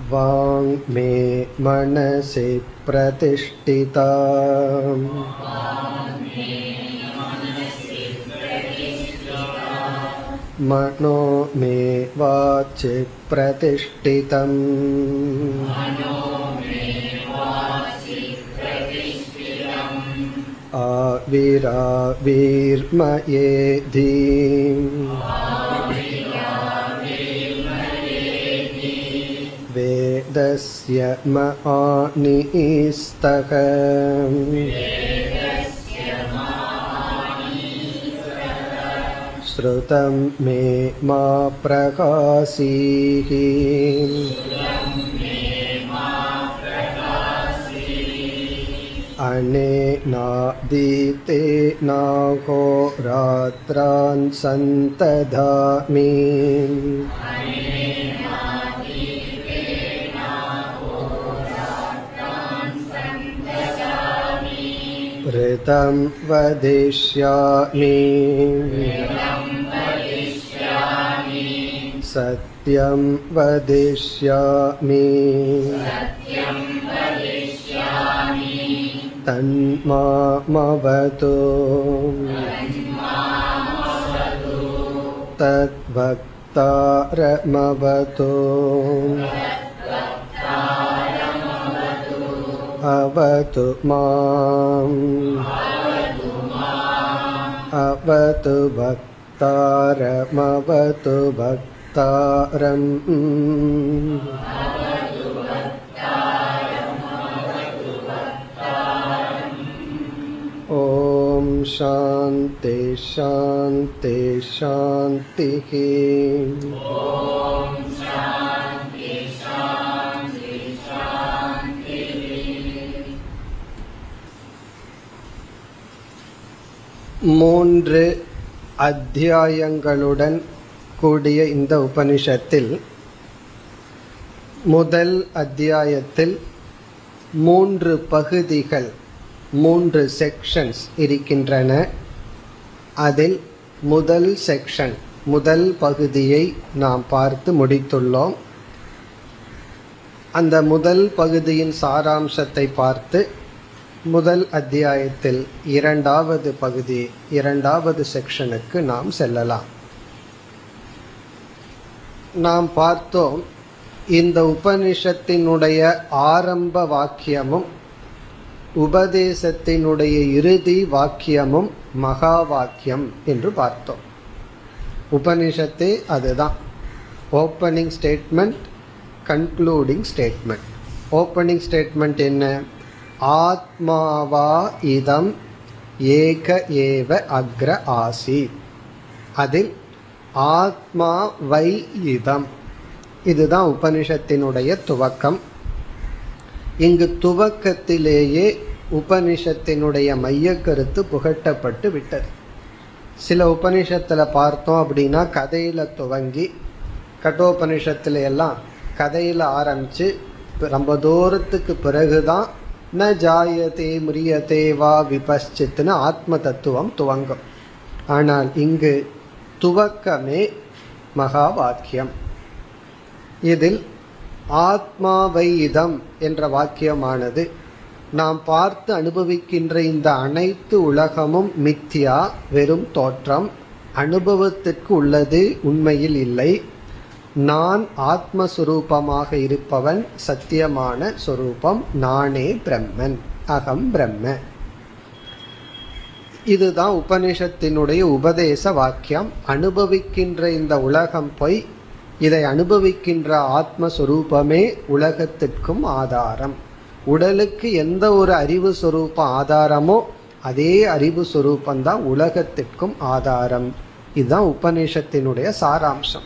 वाङ्मे मनसि प्रतिष्ठिता मनो मे वाचि प्रतिष्ठितम् आविराविर्मयेधि वेदस्य मानिस्तः श्रुतं मे मा प्रकाशीः अनेनादीते नाहो रात्रान् सन्तधामि ऋतं वदिष्यामि सत्यं वदिष्यामि तन्मामवतु तद्वक्तारमवतु अवतु माम् अवतु भक्तारमवतु भक्तारम् ॐ शान्ति शान्ति शान्तिः மூன்று அத்தியாயங்களுடன் கூடிய இந்த உபனிஷத்தில் முதல் அத்தியாயத்தில் மூன்று பகுதிகள் மூன்று செக்ஷன்ஸ் இருக்கின்றன அதில் முதல் செக்ஷன் முதல் பகுதியை நாம் பார்த்து முடித்துள்ளோம் அந்த முதல் பகுதியின் சாராம்சத்தை பார்த்து முதல் அத்தியாயத்தில் இரண்டாவது பகுதி இரண்டாவது செக்ஷனுக்கு நாம் செல்லலாம் நாம் பார்த்தோம் இந்த உபனிஷத்தினுடைய ஆரம்ப வாக்கியமும் உபதேசத்தினுடைய இறுதி வாக்கியமும் மகா வாக்கியம் என்று பார்த்தோம் உபனிஷத்தே அதுதான் opening statement concluding statement opening statement என்ன ஆத்மாவா இதம் ஏக ஏவ அக்ர ஆசி அதில் ஆத்மா வை இதம் இதுதான் உபனிஷத்தினுடைய துவக்கம் இங்கு துவக்கத்திலேயே உபனிஷத்தினுடைய மைய கருத்து புகட்டப்பட்டு விட்டது சில உபனிஷத்தில் பார்த்தோம் அப்படின்னா கதையில் துவங்கி கட்டோபனிஷத்துல எல்லாம் கதையில் ஆரம்பித்து ரொம்ப தூரத்துக்கு பிறகுதான் ந ஜாயதே முரியதே வா விபஷ்சித்னு ஆத்ம தத்துவம் துவங்கும் ஆனால் இங்கு துவக்கமே மகா வாக்கியம் இதில் ஆத்மாவை இதம் என்ற வாக்கியமானது நாம் பார்த்து அனுபவிக்கின்ற இந்த அனைத்து உலகமும் மித்தியா வெறும் தோற்றம் அனுபவத்திற்கு உள்ளது உண்மையில் இல்லை நான் ஆத்மஸ்வரூபமாக இருப்பவன் சத்தியமான சொரூபம் நானே பிரம்மன் அகம் பிரம்ம இதுதான் உபனிஷத்தினுடைய உபதேச வாக்கியம் அனுபவிக்கின்ற இந்த உலகம் பொய் இதை அனுபவிக்கின்ற ஆத்மஸ்வரூபமே உலகத்திற்கும் ஆதாரம் உடலுக்கு எந்த ஒரு அறிவு சொரூபம் ஆதாரமோ அதே அறிவு சொரூபந்தான் உலகத்திற்கும் ஆதாரம் இதுதான் உபநிஷத்தினுடைய சாராம்சம்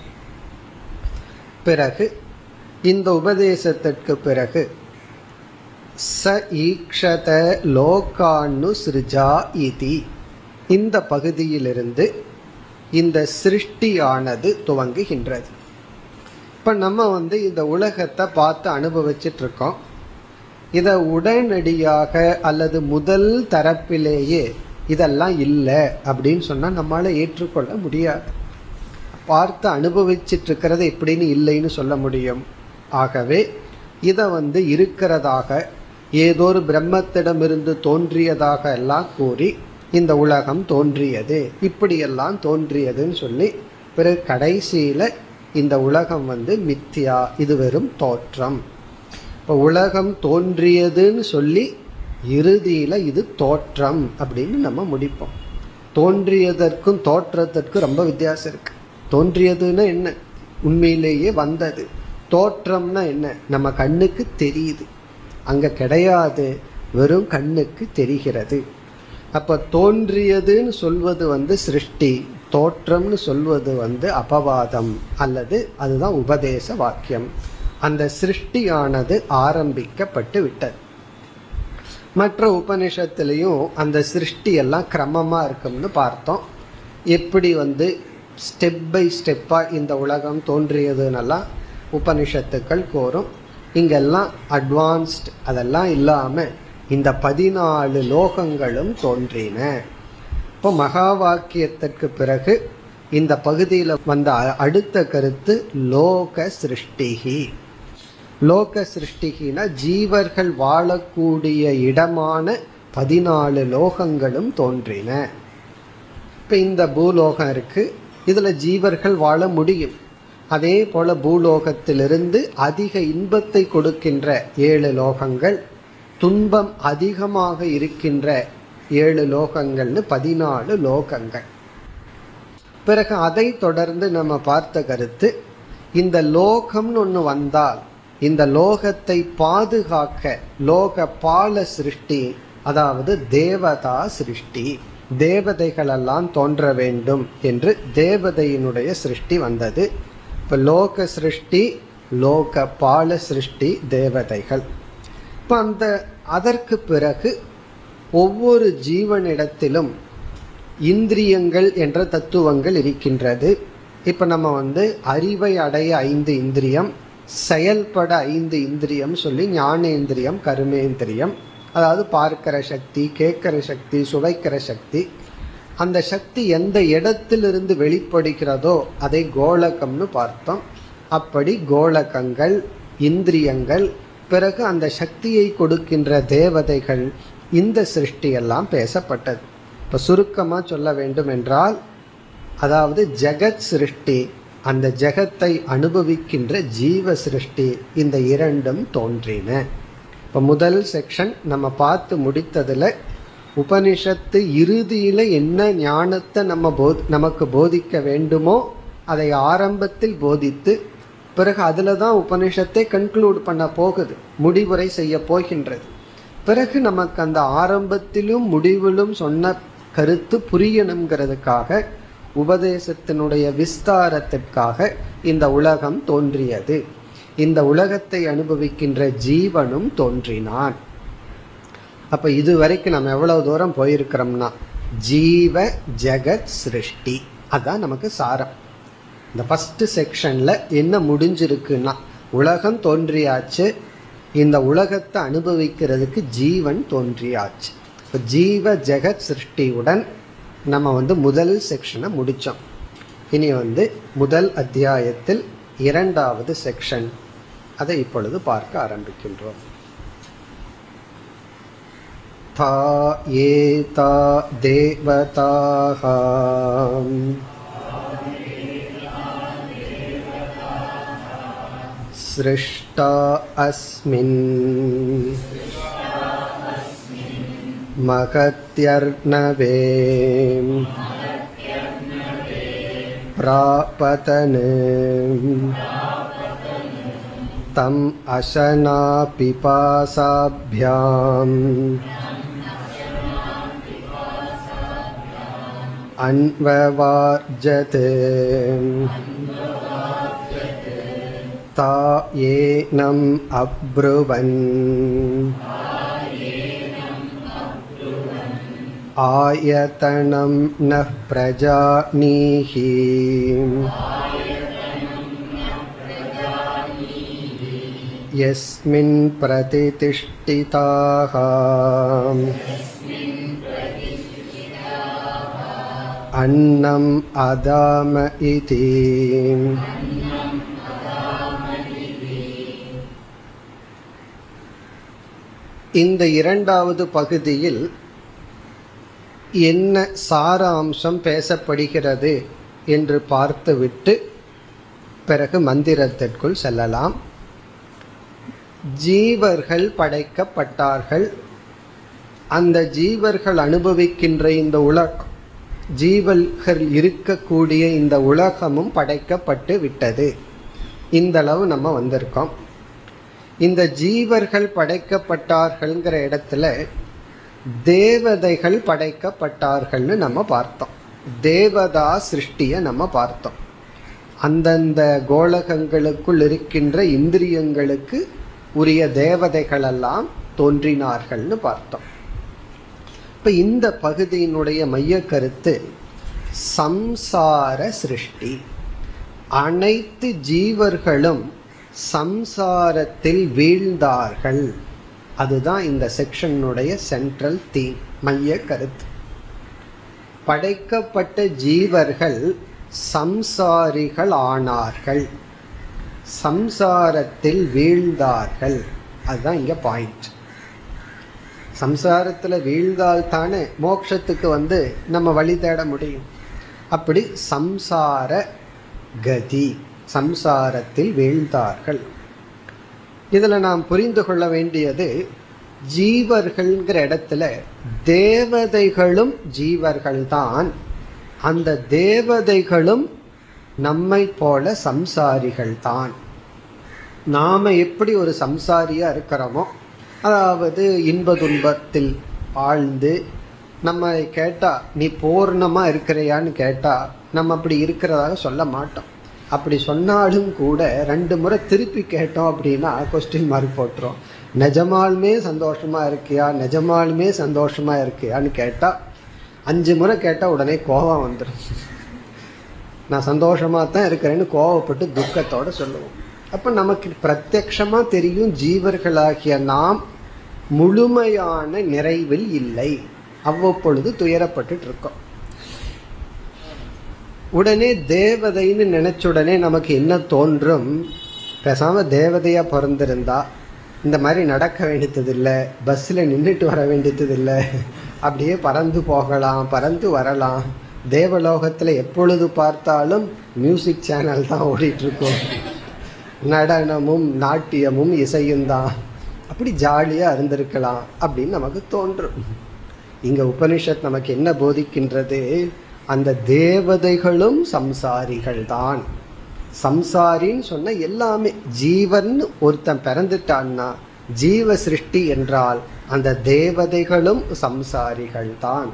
பிறகு இந்த உபதேசத்திற்கு பிறகு ச ஈக்ஷத லோகான்னு சிருஜா இதி இந்த பகுதியிலிருந்து இந்த சிருஷ்டியானது துவங்குகின்றது இப்போ நம்ம வந்து இந்த உலகத்தை பார்த்து அனுபவிச்சுட்டு இருக்கோம் இதை உடனடியாக அல்லது முதல் தரப்பிலேயே இதெல்லாம் இல்லை அப்படின்னு சொன்னால் நம்மளால் ஏற்றுக்கொள்ள முடியாது பார்த்து அனுபவிச்சுட்டு இருக்கிறது எப்படின்னு இல்லைன்னு சொல்ல முடியும் ஆகவே இதை வந்து இருக்கிறதாக ஏதோ ஒரு பிரம்மத்திடமிருந்து தோன்றியதாக எல்லாம் கூறி இந்த உலகம் தோன்றியது இப்படியெல்லாம் தோன்றியதுன்னு சொல்லி பிறகு கடைசியில இந்த உலகம் வந்து மித்தியா இது வெறும் தோற்றம் இப்போ உலகம் தோன்றியதுன்னு சொல்லி இறுதியில இது தோற்றம் அப்படின்னு நம்ம முடிப்போம் தோன்றியதற்கும் தோற்றத்திற்கும் ரொம்ப வித்தியாசம் இருக்கு தோன்றியதுன்னா என்ன உண்மையிலேயே வந்தது தோற்றம்னா என்ன நம்ம கண்ணுக்கு தெரியுது அங்க கிடையாது வெறும் கண்ணுக்கு தெரிகிறது அப்ப தோன்றியதுன்னு சொல்வது வந்து சிருஷ்டி தோற்றம்னு சொல்வது வந்து அபவாதம் அல்லது அதுதான் உபதேச வாக்கியம் அந்த சிருஷ்டியானது ஆரம்பிக்கப்பட்டு விட்டது மற்ற உபனிஷத்துலேயும் அந்த சிருஷ்டி எல்லாம் கிரமமா இருக்கும்னு பார்த்தோம் எப்படி வந்து ஸ்டெப் பை ஸ்டெப்பா இந்த உலகம் தோன்றியதுன்னெல்லாம் உபனிஷத்துக்கள் கோரும் இங்கெல்லாம் அட்வான்ஸ்ட் அதெல்லாம் இல்லாம இந்த பதினாலு லோகங்களும் தோன்றின இப்போ மகா வாக்கியத்திற்கு பிறகு இந்த பகுதியில் வந்த அ- அடுத்த கருத்து லோக சிருஷ்டிகி லோக சிருஷ்டிகினா ஜீவர்கள் வாழக்கூடிய இடமான பதினாலு லோகங்களும் தோன்றின இப்போ இந்த பூலோகம் இருக்கு இதுல ஜீவர்கள் வாழ முடியும் அதே போல பூலோகத்திலிருந்து அதிக இன்பத்தை கொடுக்கின்ற ஏழு லோகங்கள் துன்பம் அதிகமாக இருக்கின்ற ஏழு லோகங்கள்னு பதினாலு லோகங்கள் பிறகு அதை தொடர்ந்து நம்ம பார்த்த கருத்து இந்த லோகம்னு ஒன்று வந்தால் இந்த லோகத்தை பாதுகாக்க லோக பால சிருஷ்டி அதாவது தேவதா சிருஷ்டி தேவதைகளெல்லாம் தோன்ற வேண்டும் என்று தேவதையினுடைய சிருஷ்டி வந்தது இப்போ லோக சிருஷ்டி லோக பால சிருஷ்டி தேவதைகள் இப்போ அந்த அதற்கு பிறகு ஒவ்வொரு ஜீவனிடத்திலும் இந்திரியங்கள் என்ற தத்துவங்கள் இருக்கின்றது இப்ப நம்ம வந்து அறிவை அடைய ஐந்து இந்திரியம் செயல்பட ஐந்து இந்திரியம் சொல்லி ஞானேந்திரியம் கர்மேந்திரியம் அதாவது பார்க்கிற சக்தி கேட்கிற சக்தி சுவைக்கிற சக்தி அந்த சக்தி எந்த இடத்திலிருந்து வெளிப்படுகிறதோ அதை கோலகம்னு பார்த்தோம் அப்படி கோலகங்கள் இந்திரியங்கள் பிறகு அந்த சக்தியை கொடுக்கின்ற தேவதைகள் இந்த சிருஷ்டியெல்லாம் பேசப்பட்டது இப்ப சுருக்கமா சொல்ல வேண்டும் என்றால் அதாவது ஜெகத் சிருஷ்டி அந்த ஜெகத்தை அனுபவிக்கின்ற ஜீவ சிருஷ்டி இந்த இரண்டும் தோன்றின இப்போ முதல் செக்ஷன் நம்ம பார்த்து முடித்ததுல உபனிஷத்து இறுதியில என்ன ஞானத்தை நம்ம போத் நமக்கு போதிக்க வேண்டுமோ அதை ஆரம்பத்தில் போதித்து பிறகு அதில் தான் உபனிஷத்தை கன்க்ளூட் பண்ண போகுது முடிவுரை செய்ய போகின்றது பிறகு நமக்கு அந்த ஆரம்பத்திலும் முடிவிலும் சொன்ன கருத்து புரியணுங்கிறதுக்காக உபதேசத்தினுடைய விஸ்தாரத்திற்காக இந்த உலகம் தோன்றியது இந்த உலகத்தை அனுபவிக்கின்ற ஜீவனும் தோன்றினான் அப்ப இது வரைக்கும் நம்ம எவ்வளவு தூரம் போயிருக்கிறோம்னா ஜீவ ஜெகத் சிருஷ்டி அதான் நமக்கு சாரம் இந்த ஃபர்ஸ்ட் செக்ஷன்ல என்ன முடிஞ்சிருக்குன்னா உலகம் தோன்றியாச்சு இந்த உலகத்தை அனுபவிக்கிறதுக்கு ஜீவன் தோன்றியாச்சு இப்போ ஜீவ ஜெகத் சிருஷ்டியுடன் நம்ம வந்து முதல் செக்ஷனை முடிச்சோம் இனி வந்து முதல் அத்தியாயத்தில் இரண்டாவது செக்ஷன் அதை இப்பொழுது பார்க்க ஆரம்பிக்கின்றோம் தா ஏதா தேவதாக सृष्टा अस्मिन् महत्यर्णवे प्रापतन् तम् अशनापिपासाभ्याम् अन्ववार्जते ता येनम् अब्रुवन् आयतनं नः प्रजानीहि यस्मिन् प्रतितिष्ठिताः अन्नम् अदाम इति இந்த இரண்டாவது பகுதியில் என்ன சாராம்சம் பேசப்படுகிறது என்று பார்த்துவிட்டு பிறகு மந்திரத்திற்குள் செல்லலாம் ஜீவர்கள் படைக்கப்பட்டார்கள் அந்த ஜீவர்கள் அனுபவிக்கின்ற இந்த உலகம் ஜீவர்கள் இருக்கக்கூடிய இந்த உலகமும் படைக்கப்பட்டு விட்டது இந்த அளவு நம்ம வந்திருக்கோம் இந்த ஜீவர்கள் படைக்கப்பட்டார்கள்ங்கிற இடத்துல தேவதைகள் படைக்கப்பட்டார்கள்னு நம்ம பார்த்தோம் தேவதா சிருஷ்டியை நம்ம பார்த்தோம் அந்தந்த கோலகங்களுக்குள் இருக்கின்ற இந்திரியங்களுக்கு உரிய தேவதைகளெல்லாம் தோன்றினார்கள்னு பார்த்தோம் இப்போ இந்த பகுதியினுடைய மைய கருத்து சம்சார சிருஷ்டி அனைத்து ஜீவர்களும் சம்சாரத்தில் வீழ்ந்தார்கள் அதுதான் இந்த செக்ஷனுடைய சென்ட்ரல் தீம் மைய கருத்து படைக்கப்பட்ட ஜீவர்கள் சம்சாரிகள் ஆனார்கள் சம்சாரத்தில் வீழ்ந்தார்கள் அதுதான் இங்க பாயிண்ட் சம்சாரத்துல வீழ்ந்தால் தானே மோட்சத்துக்கு வந்து நம்ம வழி தேட முடியும் அப்படி சம்சார கதி சம்சாரத்தில் வீழ்ந்தார்கள் இதுல நாம் புரிந்து கொள்ள வேண்டியது ஜீவர்கள்ங்கிற இடத்துல தேவதைகளும் ஜீவர்கள்தான் அந்த தேவதைகளும் நம்மை போல சம்சாரிகள் தான் நாம எப்படி ஒரு சம்சாரியா இருக்கிறோமோ அதாவது இன்ப துன்பத்தில் ஆழ்ந்து நம்ம கேட்டா நீ பூர்ணமா இருக்கிறியான்னு கேட்டா நம்ம அப்படி இருக்கிறதாக சொல்ல மாட்டோம் அப்படி சொன்னாலும் கூட ரெண்டு முறை திருப்பி கேட்டோம் அப்படின்னா கொஸ்டின் மார்க் போட்டுரும் நிஜமாலுமே சந்தோஷமா இருக்கியா நிஜமாலுமே சந்தோஷமா இருக்கியான்னு கேட்டா அஞ்சு முறை கேட்டா உடனே கோபம் வந்துடும் நான் சந்தோஷமா தான் இருக்கிறேன்னு கோவப்பட்டு துக்கத்தோட சொல்லுவோம் அப்ப நமக்கு பிரத்யக்ஷமா தெரியும் ஜீவர்களாகிய நாம் முழுமையான நிறைவில் இல்லை அவ்வப்பொழுது துயரப்பட்டுட்டு இருக்கோம் உடனே தேவதைன்னு நினைச்ச உடனே நமக்கு என்ன தோன்றும் பேசாம தேவதையா பிறந்திருந்தா இந்த மாதிரி நடக்க வேண்டியது இல்லை பஸ்ஸில் நின்றுட்டு வர வேண்டியது இல்லை அப்படியே பறந்து போகலாம் பறந்து வரலாம் தேவலோகத்தில் எப்பொழுது பார்த்தாலும் மியூசிக் சேனல் தான் ஓடிட்டு இருக்கும் நடனமும் நாட்டியமும் இசையும் தான் அப்படி ஜாலியாக இருந்திருக்கலாம் அப்படின்னு நமக்கு தோன்றும் இங்க உபனிஷத் நமக்கு என்ன போதிக்கின்றது அந்த தேவதைகளும் சம்சாரிகள் தான் சம்சாரின்னு சொன்ன எல்லாமே ஜீவன் ஒருத்தன் பிறந்துட்டான்னா ஜீவ சிருஷ்டி என்றால் அந்த தேவதைகளும் சம்சாரிகள் தான்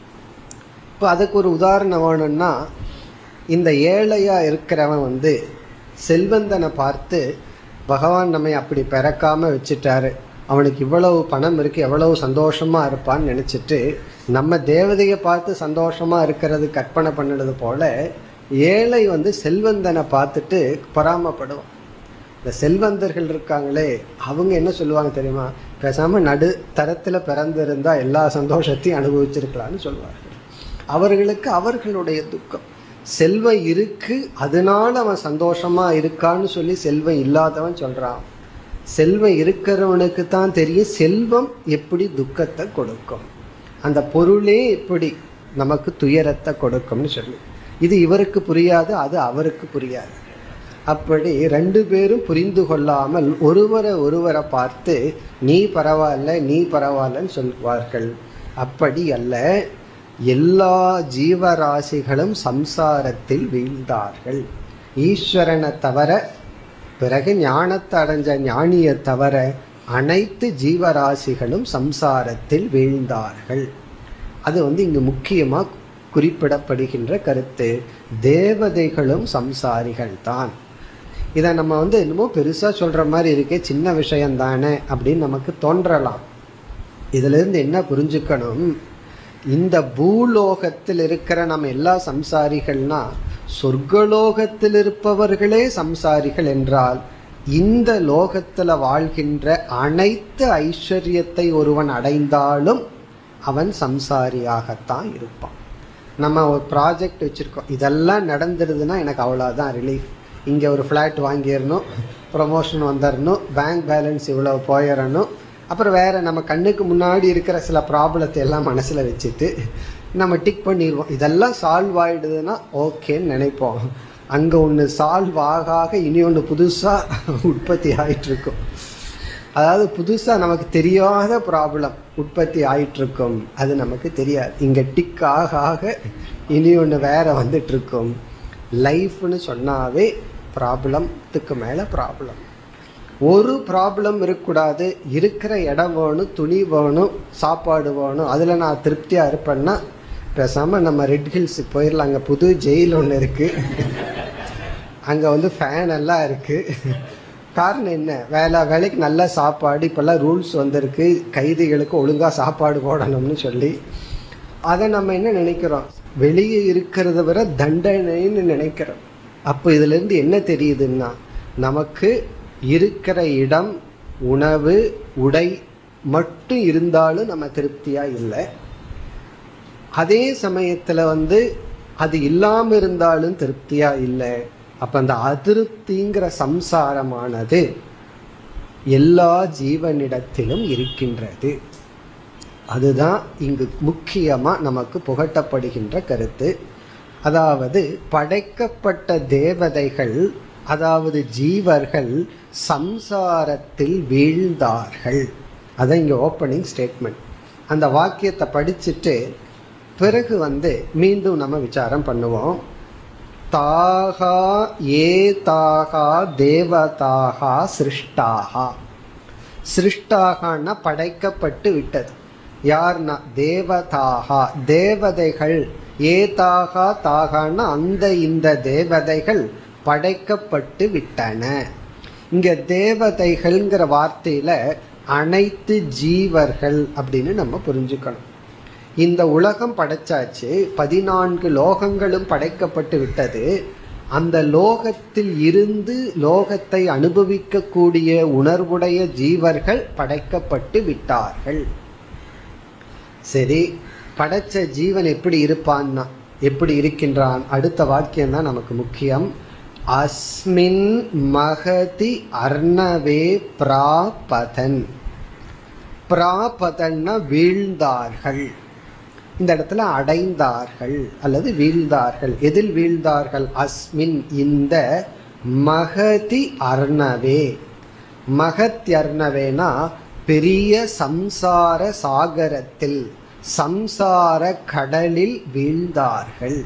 இப்போ அதுக்கு ஒரு உதாரணம் வேணும்னா இந்த ஏழையா இருக்கிறவன் வந்து செல்வந்தனை பார்த்து பகவான் நம்மை அப்படி பிறக்காம வச்சுட்டாரு அவனுக்கு இவ்வளவு பணம் இருக்கு எவ்வளவு சந்தோஷமா இருப்பான்னு நினைச்சிட்டு நம்ம தேவதையை பார்த்து சந்தோஷமா இருக்கிறது கற்பனை பண்ணினது போல ஏழை வந்து செல்வந்தனை பார்த்துட்டு பொறாமப்படுவான் இந்த செல்வந்தர்கள் இருக்காங்களே அவங்க என்ன சொல்லுவாங்க தெரியுமா பேசாம நடு தரத்துல பிறந்திருந்தா எல்லா சந்தோஷத்தையும் அனுபவிச்சிருக்கலாம்னு சொல்லுவார்கள் அவர்களுக்கு அவர்களுடைய துக்கம் செல்வம் இருக்கு அதனால அவன் சந்தோஷமா இருக்கான்னு சொல்லி செல்வம் இல்லாதவன் சொல்றான் செல்வம் இருக்கிறவனுக்கு தான் தெரியும் செல்வம் எப்படி துக்கத்தை கொடுக்கும் அந்த பொருளே எப்படி நமக்கு துயரத்தை கொடுக்கும்னு சொல்லி இது இவருக்கு புரியாது அது அவருக்கு புரியாது அப்படி ரெண்டு பேரும் புரிந்து கொள்ளாமல் ஒருவரை ஒருவரை பார்த்து நீ பரவாயில்ல நீ பரவாயில்லன்னு சொல்வார்கள் அப்படி அல்ல எல்லா ஜீவராசிகளும் சம்சாரத்தில் வீழ்ந்தார்கள் ஈஸ்வரனை தவிர பிறகு ஞானத்தை அடைஞ்ச ஞானியை தவிர அனைத்து ஜீவராசிகளும் சம்சாரத்தில் வீழ்ந்தார்கள் அது வந்து இங்கு முக்கியமா குறிப்பிடப்படுகின்ற கருத்து தேவதைகளும் சம்சாரிகள் தான் இதை நம்ம வந்து என்னமோ பெருசா சொல்ற மாதிரி இருக்கே சின்ன விஷயம் தானே அப்படின்னு நமக்கு தோன்றலாம் இதுல இருந்து என்ன புரிஞ்சுக்கணும் இந்த பூலோகத்தில் இருக்கிற நம்ம எல்லா சம்சாரிகள்னா சொர்க்கலோகத்தில் இருப்பவர்களே சம்சாரிகள் என்றால் இந்த லோகத்துல வாழ்கின்ற அனைத்து ஐஸ்வர்யத்தை ஒருவன் அடைந்தாலும் அவன் சம்சாரியாகத்தான் இருப்பான் நம்ம ஒரு ப்ராஜெக்ட் வச்சுருக்கோம் இதெல்லாம் நடந்துடுதுன்னா எனக்கு அவ்வளோதான் ரிலீஃப் இங்கே ஒரு ஃப்ளாட் வாங்கிடணும் ப்ரொமோஷன் வந்துடணும் பேங்க் பேலன்ஸ் இவ்வளோ போயிடணும் அப்புறம் வேற நம்ம கண்ணுக்கு முன்னாடி இருக்கிற சில ப்ராப்ளத்தை எல்லாம் மனசுல வச்சுட்டு நம்ம டிக் பண்ணிடுவோம் இதெல்லாம் சால்வ் ஆயிடுதுன்னா ஓகேன்னு நினைப்போம் அங்க ஒன்று சால்வ் ஆக ஆக இனி ஒன்று புதுசா உற்பத்தி ஆயிட்டு இருக்கும் அதாவது புதுசா நமக்கு தெரியாத ப்ராப்ளம் உற்பத்தி ஆயிட்டு இருக்கும் அது நமக்கு தெரியாது இங்க டிக் ஆக ஆக இனி ஒன்று வேற வந்துட்டு இருக்கும் லைஃப்னு சொன்னாவே ப்ராப்ளத்துக்கு மேல ப்ராப்ளம் ஒரு ப்ராப்ளம் இருக்கக்கூடாது இருக்கிற இடம் வேணும் துணி வேணும் சாப்பாடு வேணும் அதில் நான் திருப்தியாக இருப்பேன்னா பேசாமல் நம்ம ரெட் ஹில்ஸுக்கு போயிடலாம் அங்கே புது ஜெயில் ஒன்று இருக்குது அங்கே வந்து ஃபேன் எல்லாம் இருக்குது காரணம் என்ன வேலை வேலைக்கு நல்ல சாப்பாடு இப்போல்லாம் ரூல்ஸ் வந்திருக்கு கைதிகளுக்கு ஒழுங்காக சாப்பாடு போடணும்னு சொல்லி அதை நம்ம என்ன நினைக்கிறோம் வெளியே இருக்கிறத விட தண்டனைன்னு நினைக்கிறோம் அப்போ இதுலேருந்து என்ன தெரியுதுன்னா நமக்கு இருக்கிற இடம் உணவு உடை மட்டும் இருந்தாலும் நம்ம திருப்தியாக இல்லை அதே சமயத்தில் வந்து அது இல்லாமல் இருந்தாலும் திருப்தியாக இல்லை அப்போ அந்த அதிருப்திங்கிற சம்சாரமானது எல்லா ஜீவனிடத்திலும் இருக்கின்றது அதுதான் இங்கு முக்கியமாக நமக்கு புகட்டப்படுகின்ற கருத்து அதாவது படைக்கப்பட்ட தேவதைகள் அதாவது ஜீவர்கள் சம்சாரத்தில் வீழ்ந்தார்கள் அதான் இங்கே ஓப்பனிங் ஸ்டேட்மெண்ட் அந்த வாக்கியத்தை படிச்சுட்டு பிறகு வந்து மீண்டும் நம்ம விசாரம் பண்ணுவோம் தாகா ஏ தாகா தேவதாகா சிருஷ்டாகா சிருஷ்டாகனா படைக்கப்பட்டு விட்டது யார்னா தேவதாகா தேவதைகள் ஏதாகா தாகான்னா அந்த இந்த தேவதைகள் படைக்கப்பட்டு விட்டன இங்க தேவதைகள்ங்கிற வார்த்தையில அனைத்து ஜீவர்கள் அப்படின்னு நம்ம புரிஞ்சுக்கணும் இந்த உலகம் படைச்சாச்சு பதினான்கு லோகங்களும் படைக்கப்பட்டு விட்டது அந்த லோகத்தில் இருந்து லோகத்தை அனுபவிக்கக்கூடிய உணர்வுடைய ஜீவர்கள் படைக்கப்பட்டு விட்டார்கள் சரி படைச்ச ஜீவன் எப்படி இருப்பான்னா எப்படி இருக்கின்றான் அடுத்த வாக்கியம் தான் நமக்கு முக்கியம் அஸ்மின் மகதி அர்ணவே பிராபதன் பிராபதன்னா வீழ்ந்தார்கள் இந்த இடத்துல அடைந்தார்கள் அல்லது வீழ்ந்தார்கள் எதில் வீழ்ந்தார்கள் அஸ்மின் இந்த மகதி அர்ணவே மகத் அர்ணவேனா பெரிய சம்சார சாகரத்தில் சம்சார கடலில் வீழ்ந்தார்கள்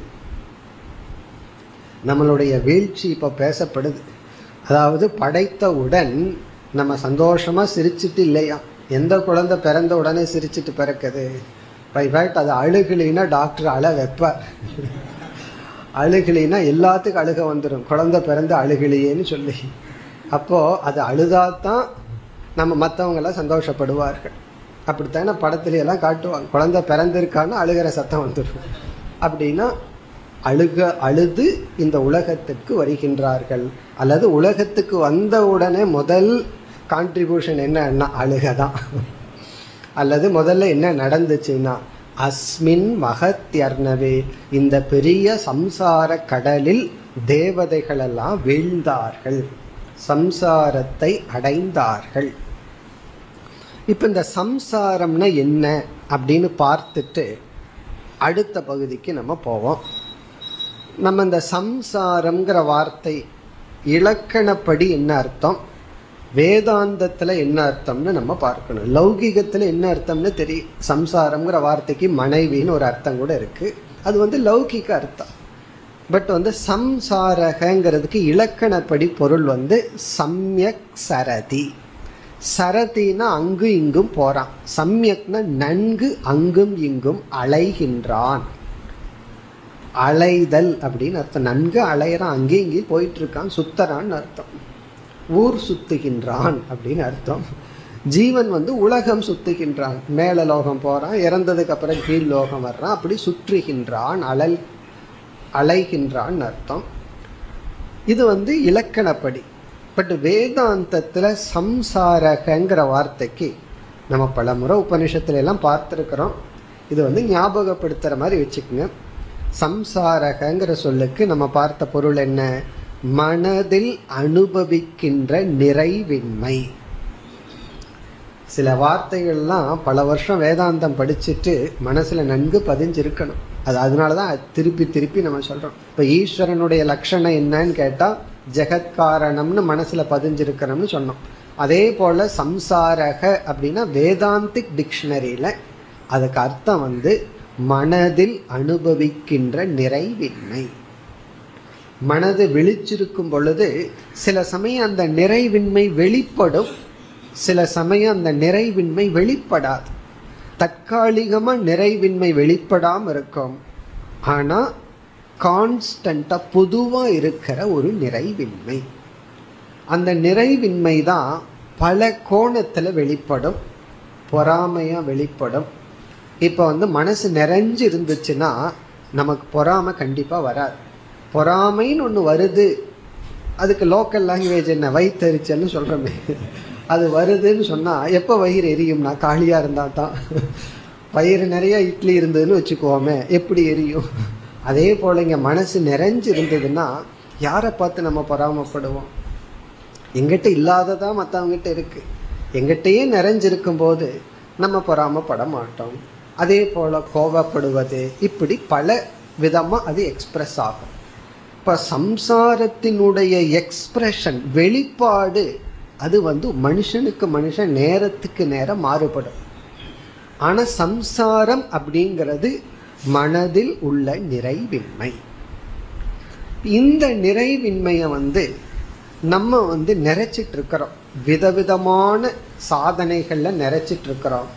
நம்மளுடைய வீழ்ச்சி இப்போ பேசப்படுது அதாவது படைத்தவுடன் நம்ம சந்தோஷமா சிரிச்சிட்டு இல்லையா எந்த குழந்தை பிறந்த உடனே சிரிச்சிட்டு பிறக்குது ஃபேக்ட் அது அழுகலினா டாக்டர் அழ வைப்பார் அழுகலினா எல்லாத்துக்கும் அழுக வந்துடும் குழந்தை பிறந்து அழுகலையேன்னு சொல்லி அப்போது அது அழுதாதான் நம்ம மற்றவங்கெல்லாம் சந்தோஷப்படுவார்கள் அப்படித்தானே படத்துல எல்லாம் காட்டுவாங்க குழந்தை பிறந்திருக்கான்னு அழுகிற சத்தம் வந்துடும் அப்படின்னா அழுக அழுது இந்த உலகத்துக்கு வருகின்றார்கள் அல்லது உலகத்துக்கு வந்த உடனே முதல் கான்ட்ரிபியூஷன் என்னன்னா அழுக தான் அல்லது முதல்ல என்ன நடந்துச்சுன்னா அஸ்மின் மகத்யர்ணவே இந்த பெரிய சம்சார கடலில் தேவதைகள் எல்லாம் வீழ்ந்தார்கள் சம்சாரத்தை அடைந்தார்கள் இப்ப இந்த சம்சாரம்னா என்ன அப்படின்னு பார்த்துட்டு அடுத்த பகுதிக்கு நம்ம போவோம் நம்ம இந்த சம்சாரம்ங்கிற வார்த்தை இலக்கணப்படி என்ன அர்த்தம் வேதாந்தத்துல என்ன அர்த்தம்னு நம்ம பார்க்கணும் லௌகிகத்துல என்ன அர்த்தம்னு தெரியும் சம்சாரம்ங்கிற வார்த்தைக்கு மனைவின்னு ஒரு அர்த்தம் கூட இருக்கு அது வந்து லௌகிக அர்த்தம் பட் வந்து சம்சாரகங்கிறதுக்கு இலக்கணப்படி பொருள் வந்து சம்யக் சரதி சரதினா அங்கு இங்கும் போறான் சம்யக்னா நன்கு அங்கும் இங்கும் அலைகின்றான் அலைதல் அப்படின்னு அர்த்தம் நன்கு அலையிறான் அங்கேயும் இங்கேயும் போயிட்டு இருக்கான் சுத்தரான்னு அர்த்தம் ஊர் சுத்துகின்றான் அப்படின்னு அர்த்தம் ஜீவன் வந்து உலகம் சுத்துகின்றான் மேல லோகம் போறான் இறந்ததுக்கு அப்புறம் கீழ் லோகம் வர்றான் அப்படி சுற்றுகின்றான் அழல் அலைகின்றான் அர்த்தம் இது வந்து இலக்கணப்படி பட் வேதாந்தத்துல சம்சாரகங்கிற வார்த்தைக்கு நம்ம பல முறை உபனிஷத்துல எல்லாம் பார்த்துருக்கிறோம் இது வந்து ஞாபகப்படுத்துற மாதிரி வச்சுக்கோங்க சம்சாரகங்கிற சொல்லுக்கு நம்ம பார்த்த பொருள் என்ன மனதில் அனுபவிக்கின்ற நிறைவின்மை சில வார்த்தைகள்லாம் பல வருஷம் வேதாந்தம் படிச்சுட்டு மனசுல நன்கு பதிஞ்சிருக்கணும் அது அதனாலதான் திருப்பி திருப்பி நம்ம சொல்றோம் இப்ப ஈஸ்வரனுடைய லட்சணம் என்னன்னு கேட்டா ஜெகத்காரணம்னு மனசுல பதிஞ்சிருக்கிறோம்னு சொன்னோம் அதே போல சம்சாரக அப்படின்னா வேதாந்திக் டிக்ஷனரியில அதுக்கு அர்த்தம் வந்து மனதில் அனுபவிக்கின்ற நிறைவின்மை மனது விழிச்சிருக்கும் பொழுது சில சமயம் அந்த நிறைவின்மை வெளிப்படும் சில சமயம் அந்த நிறைவின்மை வெளிப்படாது தற்காலிகமா நிறைவின்மை வெளிப்படாம இருக்கும் ஆனா கான்ஸ்டண்டா பொதுவா இருக்கிற ஒரு நிறைவின்மை அந்த நிறைவின்மை தான் பல கோணத்துல வெளிப்படும் பொறாமையா வெளிப்படும் இப்போ வந்து மனசு நிறைஞ்சு இருந்துச்சுன்னா நமக்கு பொறாமை கண்டிப்பா வராது பொறாமைன்னு ஒன்று வருது அதுக்கு லோக்கல் லாங்குவேஜ் என்ன வயிற்றுச்சல்னு சொல்கிறோமே அது வருதுன்னு சொன்னால் எப்போ வயிறு எரியும்னா காலியாக இருந்தால் தான் வயிறு நிறைய இட்லி இருந்ததுன்னு வச்சுக்குவோமே எப்படி எரியும் அதே போல் இங்கே மனசு நிறைஞ்சு இருந்ததுன்னா யாரை பார்த்து நம்ம பொறாமப்படுவோம் எங்கிட்ட இல்லாததா மற்றவங்ககிட்ட இருக்கு எங்கிட்டயே நிறைஞ்சிருக்கும் போது நம்ம பொறாமப்பட மாட்டோம் அதே போல் கோபப்படுவது இப்படி பல விதமாக அது எக்ஸ்பிரஸ் ஆகும் இப்போ சம்சாரத்தினுடைய எக்ஸ்பிரஷன் வெளிப்பாடு அது வந்து மனுஷனுக்கு மனுஷன் நேரத்துக்கு நேரம் மாறுபடும் ஆனா சம்சாரம் அப்படிங்கிறது மனதில் உள்ள நிறைவின்மை இந்த நிறைவின்மையை வந்து நம்ம வந்து நிறைச்சிட்டு இருக்கிறோம் விதவிதமான சாதனைகள்ல நிறைச்சிட்டு இருக்கிறோம்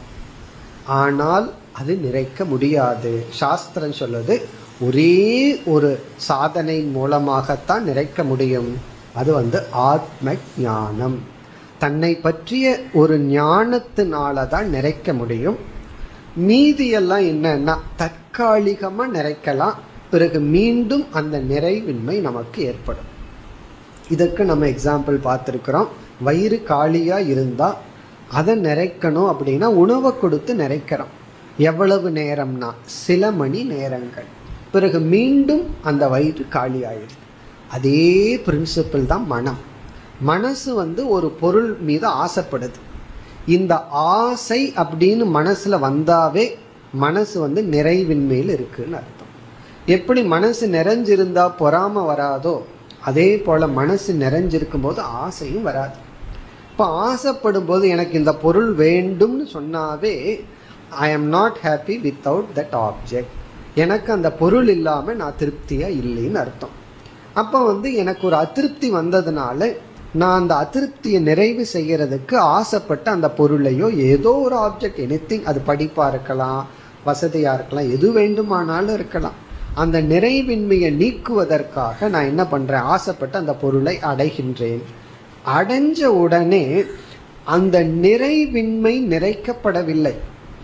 ஆனால் அது நிறைக்க முடியாது சாஸ்திரம் சொல்லுது ஒரே ஒரு சாதனை மூலமாகத்தான் நிறைக்க முடியும் அது வந்து ஆத்ம ஞானம் தன்னை பற்றிய ஒரு ஞானத்தினால தான் நிறைக்க முடியும் மீதியெல்லாம் என்னன்னா தற்காலிகமா நிறைக்கலாம் பிறகு மீண்டும் அந்த நிறைவின்மை நமக்கு ஏற்படும் இதற்கு நம்ம எக்ஸாம்பிள் பார்த்துருக்குறோம் வயிறு காலியா இருந்தா அதை நிறைக்கணும் அப்படின்னா உணவை கொடுத்து நிறைக்கிறோம் எவ்வளவு நேரம்னா சில மணி நேரங்கள் பிறகு மீண்டும் அந்த வயிறு காலி ஆயிடுது அதே பிரின்சிபிள் தான் மனம் மனசு வந்து ஒரு பொருள் மீது ஆசைப்படுது இந்த ஆசை அப்படின்னு மனசுல வந்தாவே மனசு வந்து நிறைவின்மையில் இருக்குன்னு அர்த்தம் எப்படி மனசு நிறைஞ்சிருந்தா பொறாம வராதோ அதே போல மனசு நிறைஞ்சிருக்கும் போது ஆசையும் வராது இப்போ ஆசைப்படும் போது எனக்கு இந்த பொருள் வேண்டும்னு சொன்னாவே I am not happy without that object எனக்கு அந்த பொருள் இல்லாமல் நான் திருப்தியா இல்லைன்னு அர்த்தம் அப்போ வந்து எனக்கு ஒரு அதிருப்தி வந்ததுனால நான் அந்த அதிருப்தியை நிறைவு செய்யறதுக்கு ஆசைப்பட்ட அந்த பொருளையோ ஏதோ ஒரு ஆப்ஜெக்ட் எனிதிங் அது படிப்பா இருக்கலாம் வசதியா இருக்கலாம் எது வேண்டுமானாலும் இருக்கலாம் அந்த நிறைவின்மையை நீக்குவதற்காக நான் என்ன பண்றேன் ஆசைப்பட்டு அந்த பொருளை அடைகின்றேன் அடைஞ்ச உடனே அந்த நிறைவின்மை நிறைக்கப்படவில்லை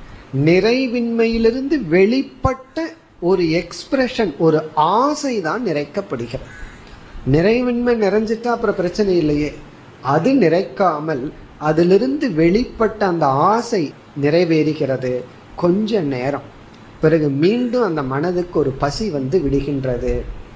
நிறைவின்மையிலிருந்து வெளிப்பட்ட ஒரு எக்ஸ்பிரஷன் ஒரு ஆசை தான் நிறைக்கப்படுகிறது நிறைவின்மை நிறைஞ்சிட்டா அப்புறம் பிரச்சனை இல்லையே அது நிறைக்காமல் அதிலிருந்து வெளிப்பட்ட அந்த ஆசை நிறைவேறுகிறது கொஞ்ச நேரம் பிறகு மீண்டும் அந்த மனதுக்கு ஒரு பசி வந்து விடுகின்றது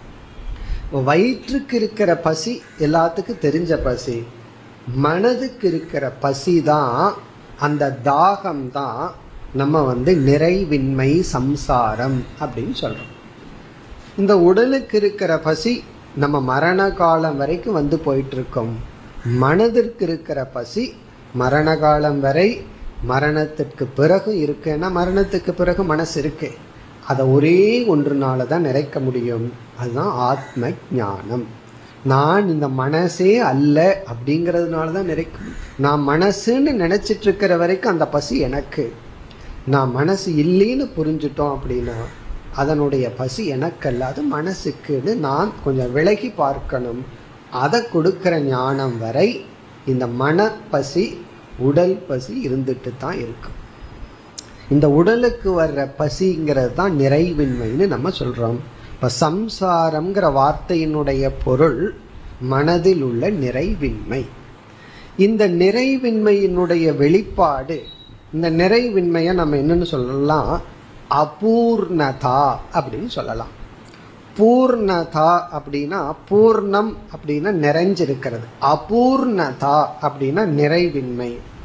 வயிற்றுக்கு இருக்கிற பசி எல்லாத்துக்கும் தெரிஞ்ச பசி மனதுக்கு இருக்கிற பசி தான் அந்த தாகம் தான் நம்ம வந்து நிறைவின்மை சம்சாரம் அப்படின்னு சொல்றோம் இந்த உடலுக்கு இருக்கிற பசி நம்ம மரண காலம் வரைக்கும் வந்து போயிட்டு இருக்கோம் மனதிற்கு இருக்கிற பசி மரண காலம் வரை மரணத்திற்கு பிறகு இருக்குன்னா மரணத்துக்கு பிறகு மனசு இருக்கு அதை ஒரே ஒன்றுனால தான் நிறைக்க முடியும் அதுதான் ஆத்ம ஞானம் நான் இந்த மனசே அல்ல அப்படிங்கிறதுனால தான் நிறைக்கும் நான் மனசுன்னு நினைச்சிட்டு இருக்கிற வரைக்கும் அந்த பசி எனக்கு நான் மனசு இல்லைன்னு புரிஞ்சுட்டோம் அப்படின்னா அதனுடைய பசி எனக்கல்ல அது மனசுக்குன்னு நான் கொஞ்சம் விலகி பார்க்கணும் அதை கொடுக்கிற ஞானம் வரை இந்த மனப்பசி உடல் பசி இருந்துட்டு தான் இருக்கும் இந்த உடலுக்கு வர்ற பசிங்கிறது தான் நிறைவின்மைன்னு நம்ம சொல்றோம் இப்ப சம்சாரம்ங்கிற வார்த்தையினுடைய பொருள் மனதில் உள்ள நிறைவின்மை இந்த நிறைவின்மையினுடைய வெளிப்பாடு இந்த நிறைவின்மையை நம்ம என்னன்னு சொல்லலாம் அபூர்ணதா அப்படின்னு சொல்லலாம் பூர்ணதா அப்படின்னா பூர்ணம் அப்படின்னா நிறைஞ்சிருக்கிறது அபூர்ணதா அப்படின்னா நிறைவின்மை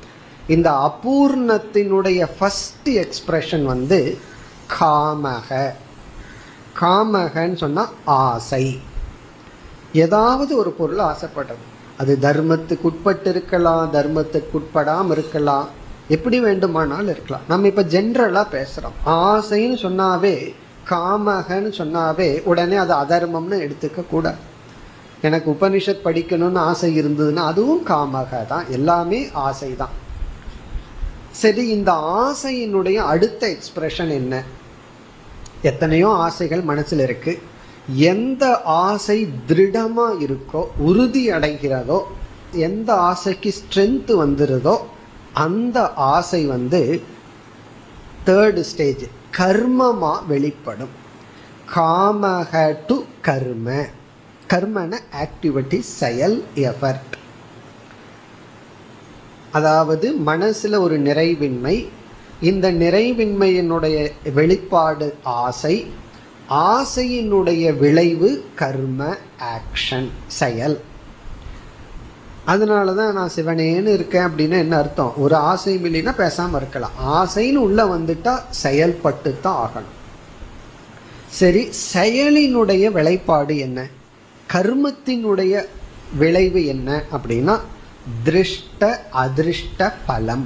இந்த அபூர்ணத்தினுடைய ஃபர்ஸ்ட் எக்ஸ்பிரஷன் வந்து காமக காமகன்னு சொன்னா ஆசை ஏதாவது ஒரு பொருள் ஆசைப்படுறது அது தர்மத்துக்கு உட்பட்டு இருக்கலாம் தர்மத்துக்கு உட்படாம இருக்கலாம் எப்படி வேண்டுமானாலும் இருக்கலாம் நம்ம இப்ப ஜென்ரலா பேசுறோம் ஆசைன்னு சொன்னாவே காமகன்னு சொன்னாவே உடனே அது அதர்மம்னு எடுத்துக்க கூடாது எனக்கு உபனிஷத் படிக்கணும்னு ஆசை இருந்ததுன்னா அதுவும் காமக தான் எல்லாமே ஆசை தான் சரி இந்த ஆசையினுடைய அடுத்த எக்ஸ்பிரஷன் என்ன எத்தனையோ ஆசைகள் மனசுல இருக்கு எந்த ஆசை திருடமா இருக்கோ உறுதி அடைகிறதோ எந்த ஆசைக்கு ஸ்ட்ரென்த் வந்துருதோ அந்த ஆசை வந்து தேர்டு ஸ்டேஜ் கர்மமா வெளிப்படும் காமக டு கர்ம கர்மன ஆக்டிவிட்டி செயல் எஃபர்ட் அதாவது மனசுல ஒரு நிறைவின்மை இந்த நிறைவின்மையினுடைய வெளிப்பாடு ஆசை ஆசையினுடைய விளைவு கர்ம ஆக்ஷன் செயல் அதனால தான் நான் சிவனேன்னு இருக்கேன் அப்படின்னா என்ன அர்த்தம் ஒரு ஆசை இல்லைன்னா பேசாமல் இருக்கலாம் ஆசைன்னு உள்ள வந்துட்டா செயல்பட்டு தான் ஆகணும் சரி செயலினுடைய விளைப்பாடு என்ன கர்மத்தினுடைய விளைவு என்ன அப்படின்னா திருஷ்ட அதிருஷ்ட பலம்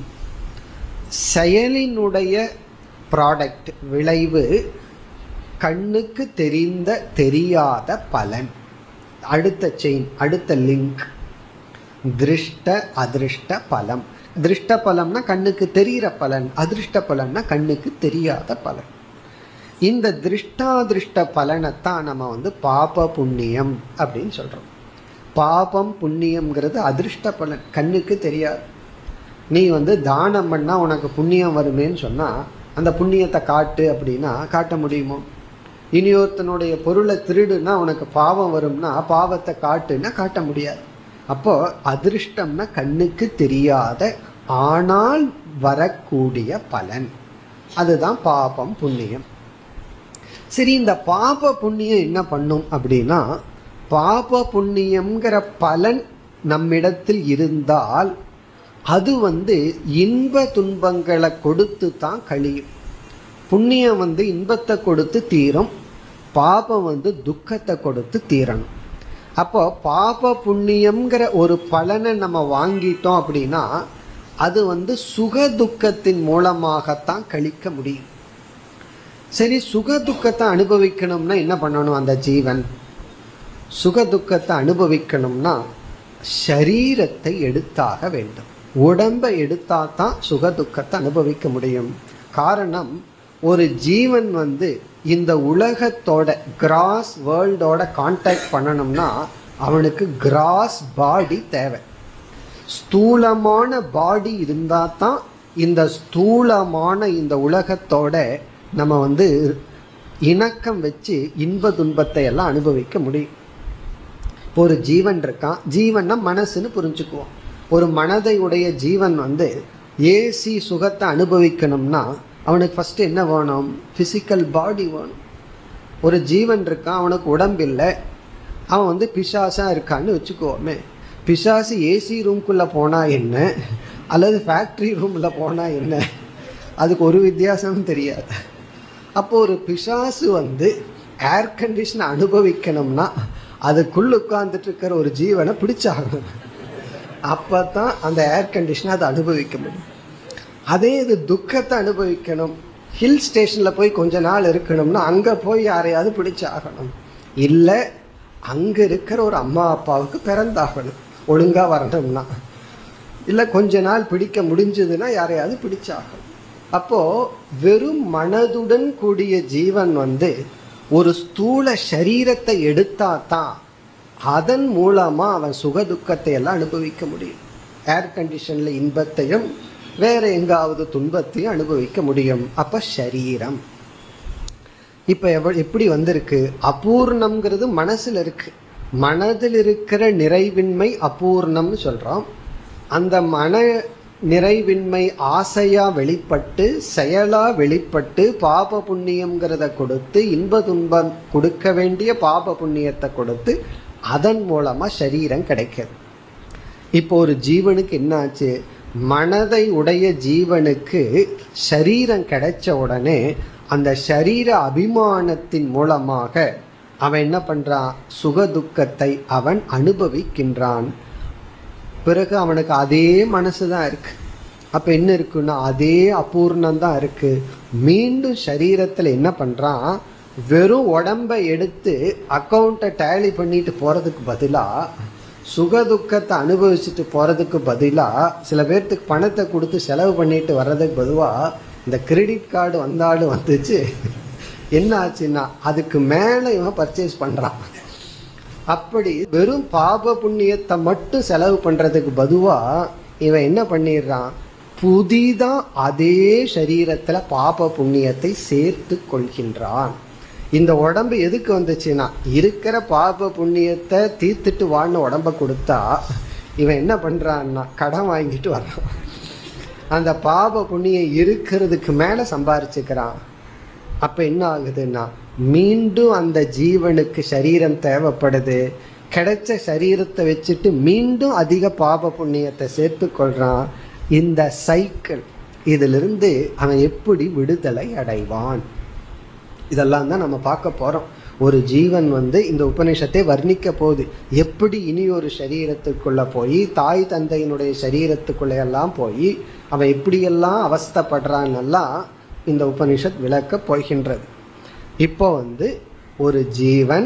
செயலினுடைய ப்ராடக்ட் விளைவு கண்ணுக்கு தெரிந்த தெரியாத பலன் அடுத்த செயின் அடுத்த லிங்க் திருஷ்ட அதிருஷ்ட பலம் திருஷ்ட பலம்னா கண்ணுக்கு தெரிகிற பலன் அதிருஷ்ட பலன்னா கண்ணுக்கு தெரியாத பலன் இந்த திருஷ்டாதிருஷ்ட பலனைத்தான் நம்ம வந்து பாப புண்ணியம் அப்படின்னு சொல்றோம் பாபம் புண்ணியம்ங்கிறது அதிருஷ்ட பலன் கண்ணுக்கு தெரியாது நீ வந்து தானம் பண்ணா உனக்கு புண்ணியம் வருமேன்னு சொன்னா அந்த புண்ணியத்தை காட்டு அப்படின்னா காட்ட முடியுமோ இனியொருத்தனுடைய பொருளை திருடுனா உனக்கு பாவம் வரும்னா பாவத்தை காட்டுன்னா காட்ட முடியாது அப்போ அதிருஷ்டம்னா கண்ணுக்கு தெரியாத ஆனால் வரக்கூடிய பலன் அதுதான் பாபம் புண்ணியம் சரி இந்த பாப புண்ணியம் என்ன பண்ணும் அப்படின்னா பாப புண்ணியம்ங்கிற பலன் நம்மிடத்தில் இருந்தால் அது வந்து இன்ப துன்பங்களை கொடுத்து தான் கழியும் புண்ணியம் வந்து இன்பத்தை கொடுத்து தீரும் பாபம் வந்து துக்கத்தை கொடுத்து தீரணும் அப்போ பாப புண்ணியம்ங்கிற ஒரு பலனை நம்ம வாங்கிட்டோம் அப்படின்னா அது வந்து சுக துக்கத்தின் மூலமாகத்தான் கழிக்க முடியும் சரி சுக துக்கத்தை அனுபவிக்கணும்னா என்ன பண்ணணும் அந்த ஜீவன் சுக துக்கத்தை அனுபவிக்கணும்னா ஷரீரத்தை எடுத்தாக வேண்டும் உடம்பை எடுத்தா தான் சுக துக்கத்தை அனுபவிக்க முடியும் காரணம் ஒரு ஜீவன் வந்து இந்த உலகத்தோட கிராஸ் வேர்ல்டோட கான்டாக்ட் பண்ணணும்னா அவனுக்கு கிராஸ் பாடி தேவை ஸ்தூலமான பாடி இருந்தால் தான் இந்த ஸ்தூலமான இந்த உலகத்தோட நம்ம வந்து இணக்கம் வச்சு இன்ப துன்பத்தை எல்லாம் அனுபவிக்க முடியும் இப்போ ஒரு ஜீவன் இருக்கான் ஜீவன்னா மனசுன்னு புரிஞ்சுக்குவோம் ஒரு மனதை உடைய ஜீவன் வந்து ஏசி சுகத்தை அனுபவிக்கணும்னா அவனுக்கு ஃபர்ஸ்ட் என்ன வேணும் ஃபிசிக்கல் பாடி வேணும் ஒரு ஜீவன் இருக்கான் அவனுக்கு உடம்பு இல்லை அவன் வந்து பிசாசா இருக்கான்னு வச்சுக்குவோமே பிசாசு ஏசி ரூம்குள்ளே போனால் என்ன அல்லது ஃபேக்ட்ரி ரூமில் போனால் என்ன அதுக்கு ஒரு வித்தியாசமும் தெரியாது அப்போ ஒரு பிசாசு வந்து ஏர் கண்டிஷனை அனுபவிக்கணும்னா அதுக்குள்ள உட்கார்ந்துட்டு இருக்கிற ஒரு ஜீவனை பிடிச்சாகணும் அப்போ தான் அந்த ஏர் கண்டிஷனை அதை அனுபவிக்க முடியும் அதே இது துக்கத்தை அனுபவிக்கணும் ஹில் ஸ்டேஷனில் போய் கொஞ்ச நாள் இருக்கணும்னா அங்கே போய் யாரையாவது பிடிச்சாகணும் இல்லை அங்கே இருக்கிற ஒரு அம்மா அப்பாவுக்கு பிறந்தாகணும் ஒழுங்காக வரணும்னா இல்லை கொஞ்ச நாள் பிடிக்க முடிஞ்சதுன்னா யாரையாவது பிடிச்சாகணும் அப்போது வெறும் மனதுடன் கூடிய ஜீவன் வந்து ஒரு ஸ்தூல சரீரத்தை எடுத்தா தான் அதன் மூலமா அவன் சுக துக்கத்தை எல்லாம் அனுபவிக்க முடியும் ஏர் கண்டிஷன்ல இன்பத்தையும் வேற எங்காவது துன்பத்தையும் அனுபவிக்க முடியும் அப்ப சரீரம் இப்ப எவ எப்படி வந்திருக்கு அபூர்ணம்ங்கிறது மனசுல இருக்கு மனதில் இருக்கிற நிறைவின்மை அபூர்ணம்னு சொல்றோம் அந்த மன நிறைவின்மை ஆசையா வெளிப்பட்டு செயலா வெளிப்பட்டு பாப புண்ணியம்ங்கிறத கொடுத்து இன்ப துன்பம் கொடுக்க வேண்டிய பாப புண்ணியத்தை கொடுத்து அதன் மூலமா சரீரம் கிடைக்கிறது இப்போ ஒரு ஜீவனுக்கு என்ன ஆச்சு மனதை உடைய ஜீவனுக்கு சரீரம் கிடைச்ச உடனே அந்த சரீர அபிமானத்தின் மூலமாக அவன் என்ன பண்றான் சுகதுக்கத்தை அவன் அனுபவிக்கின்றான் பிறகு அவனுக்கு அதே மனசுதான் இருக்கு அப்ப என்ன இருக்குன்னா அதே அபூர்ணம் தான் இருக்கு மீண்டும் சரீரத்துல என்ன பண்றான் வெறும் உடம்பை எடுத்து அக்கௌண்ட்டை டேலி பண்ணிட்டு போறதுக்கு பதிலா சுகதுக்கத்தை அனுபவிச்சுட்டு போறதுக்கு பதிலா சில பேர்த்துக்கு பணத்தை கொடுத்து செலவு பண்ணிட்டு வர்றதுக்கு பதுவா இந்த கிரெடிட் கார்டு வந்தாலும் வந்துச்சு என்ன ஆச்சுன்னா அதுக்கு மேல இவன் பர்ச்சேஸ் பண்றான் அப்படி வெறும் பாப புண்ணியத்தை மட்டும் செலவு பண்றதுக்கு பதுவா இவன் என்ன பண்ணிடுறான் புதிதா அதே சரீரத்துல பாப புண்ணியத்தை சேர்த்து கொள்கின்றான் இந்த உடம்பு எதுக்கு வந்துச்சுன்னா இருக்கிற பாப புண்ணியத்தை தீர்த்துட்டு வாழ்ன உடம்ப கொடுத்தா இவன் என்ன பண்றான்னா கடன் வாங்கிட்டு வர்றான் அந்த பாப புண்ணியம் இருக்கிறதுக்கு மேல சம்பாரிச்சுக்கிறான் அப்ப என்ன ஆகுதுன்னா மீண்டும் அந்த ஜீவனுக்கு சரீரம் தேவைப்படுது கிடைச்ச சரீரத்தை வச்சுட்டு மீண்டும் அதிக பாப புண்ணியத்தை சேர்த்து கொள்றான் இந்த சைக்கிள் இதிலிருந்து அவன் எப்படி விடுதலை அடைவான் இதெல்லாம் தான் நம்ம பார்க்க போறோம் ஒரு ஜீவன் வந்து இந்த உபநிஷத்தை வர்ணிக்க போகுது எப்படி இனி ஒரு சரீரத்துக்குள்ள போய் தாய் தந்தையினுடைய சரீரத்துக்குள்ள எல்லாம் போய் அவன் எப்படியெல்லாம் அவஸ்தப்படுறான்னெல்லாம் இந்த உபனிஷத் விளக்க போகின்றது இப்போ வந்து ஒரு ஜீவன்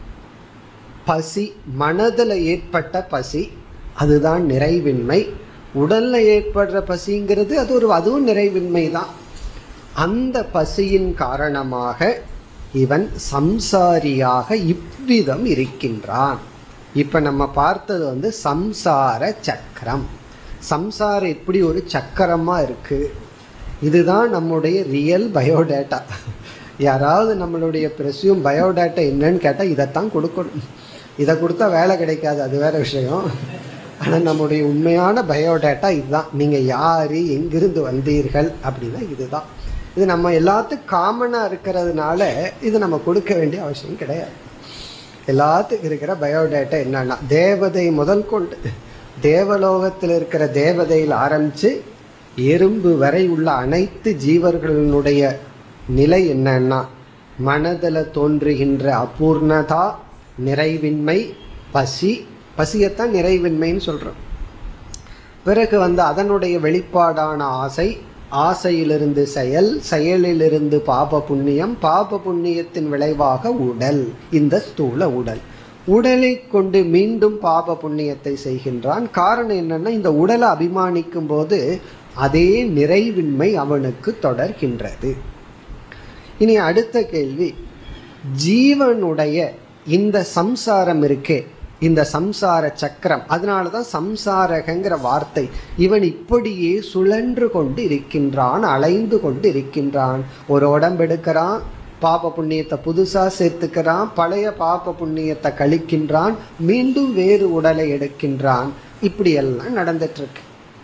பசி மனதில் ஏற்பட்ட பசி அதுதான் நிறைவின்மை உடல்ல ஏற்படுற பசிங்கிறது அது ஒரு அதுவும் நிறைவின்மை தான் அந்த பசியின் காரணமாக இவன் சம்சாரியாக இவ்விதம் இருக்கின்றான் இப்ப நம்ம பார்த்தது வந்து சம்சார சக்கரம் சம்சாரம் எப்படி ஒரு சக்கரமா இருக்கு இதுதான் நம்முடைய ரியல் பயோடேட்டா யாராவது நம்மளுடைய பிரசியும் பயோடேட்டா என்னன்னு கேட்டால் இதைத்தான் கொடுக்கணும் இதை கொடுத்தா வேலை கிடைக்காது அது வேற விஷயம் ஆனால் நம்முடைய உண்மையான பயோடேட்டா இதுதான் நீங்கள் யார் எங்கிருந்து வந்தீர்கள் அப்படின்னா இதுதான் இது நம்ம எல்லாத்துக்கும் காமனாக இருக்கிறதுனால இது நம்ம கொடுக்க வேண்டிய அவசியம் கிடையாது எல்லாத்துக்கும் இருக்கிற பயோடேட்டா என்னன்னா தேவதை முதல் கொண்டு தேவலோகத்தில் இருக்கிற தேவதையில் ஆரம்பித்து எறும்பு வரை உள்ள அனைத்து ஜீவர்களுடைய நிலை என்னன்னா மனதில் தோன்றுகின்ற அபூர்ணதா நிறைவின்மை பசி பசியத்தான் நிறைவின்மைன்னு சொல்றோம் பிறகு வந்து அதனுடைய வெளிப்பாடான ஆசை ஆசையிலிருந்து செயல் செயலிலிருந்து பாப புண்ணியம் பாப புண்ணியத்தின் விளைவாக உடல் இந்த ஸ்தூல உடல் உடலை கொண்டு மீண்டும் பாப புண்ணியத்தை செய்கின்றான் காரணம் என்னன்னா இந்த உடலை அபிமானிக்கும் போது அதே நிறைவின்மை அவனுக்கு தொடர்கின்றது இனி அடுத்த கேள்வி ஜீவனுடைய இந்த சம்சாரம் இருக்கே இந்த சம்சார சக்கரம் அதனாலதான் சம்சாரகங்கிற வார்த்தை இவன் இப்படியே சுழன்று கொண்டு இருக்கின்றான் அலைந்து கொண்டு இருக்கின்றான் ஒரு உடம்பு எடுக்கிறான் பாப புண்ணியத்தை புதுசா சேர்த்துக்கிறான் பழைய பாப புண்ணியத்தை கழிக்கின்றான் மீண்டும் வேறு உடலை எடுக்கின்றான் இப்படி எல்லாம் நடந்துட்டு இருக்கு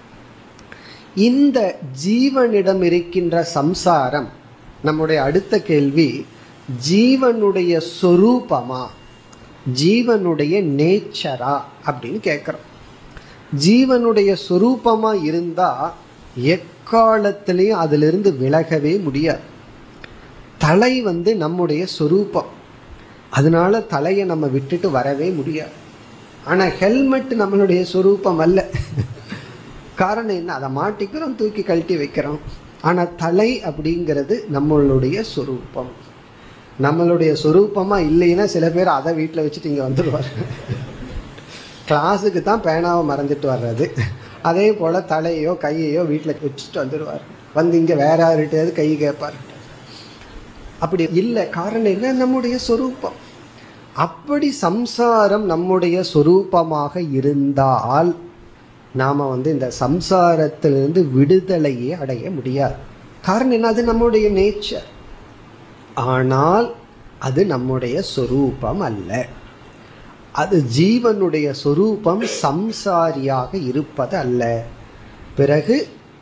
இந்த ஜீவனிடம் இருக்கின்ற சம்சாரம் நம்முடைய அடுத்த கேள்வி ஜீவனுடைய சொரூபமா ஜீவனுடைய நேச்சரா அப்படின்னு கேட்குறோம் ஜீவனுடைய சொரூபமா இருந்தா எக்காலத்திலையும் அதிலிருந்து விலகவே முடியாது தலை வந்து நம்முடைய சொரூபம் அதனால தலையை நம்ம விட்டுட்டு வரவே முடியாது ஆனா ஹெல்மெட் நம்மளுடைய சொரூபம் அல்ல காரணம் என்ன அதை மாட்டிக்கிறோம் தூக்கி கழட்டி வைக்கிறோம் ஆனா தலை அப்படிங்கிறது நம்மளுடைய சொரூபம் நம்மளுடைய சொரூபமா இல்லைன்னா சில பேர் அதை வீட்டில் வச்சுட்டு இங்கே வந்துடுவார் கிளாஸுக்கு தான் பேனாவை மறந்துட்டு வர்றது அதே போல தலையோ கையையோ வீட்டில் வச்சுட்டு வந்துடுவார் வந்து இங்கே வேற யார்கிட்டயாவது கை கேட்பார் அப்படி இல்லை காரணம் என்ன நம்முடைய சொரூபம் அப்படி சம்சாரம் நம்முடைய சொரூபமாக இருந்தால் நாம வந்து இந்த சம்சாரத்திலிருந்து விடுதலையே அடைய முடியாது காரணம் என்ன அது நம்முடைய நேச்சர் ஆனால் அது நம்முடைய சொரூபம் அல்ல அது ஜீவனுடைய சொரூபம் சம்சாரியாக இருப்பது அல்ல பிறகு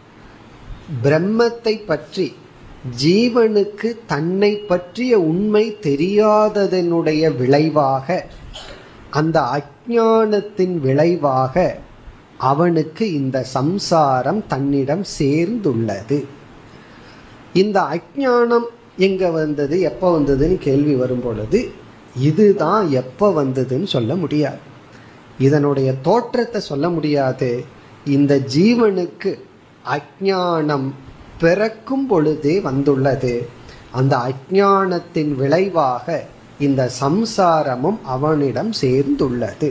பிரம்மத்தை பற்றி ஜீவனுக்கு தன்னை பற்றிய உண்மை தெரியாததனுடைய விளைவாக அந்த அஜானத்தின் விளைவாக அவனுக்கு இந்த சம்சாரம் தன்னிடம் சேர்ந்துள்ளது இந்த அஜானம் எங்க வந்தது எப்போ வந்ததுன்னு கேள்வி வரும் பொழுது இதுதான் எப்போ வந்ததுன்னு சொல்ல முடியாது இதனுடைய தோற்றத்தை சொல்ல முடியாது இந்த ஜீவனுக்கு அஜானம் பிறக்கும் பொழுதே வந்துள்ளது அந்த அஜானத்தின் விளைவாக இந்த சம்சாரமும் அவனிடம் சேர்ந்துள்ளது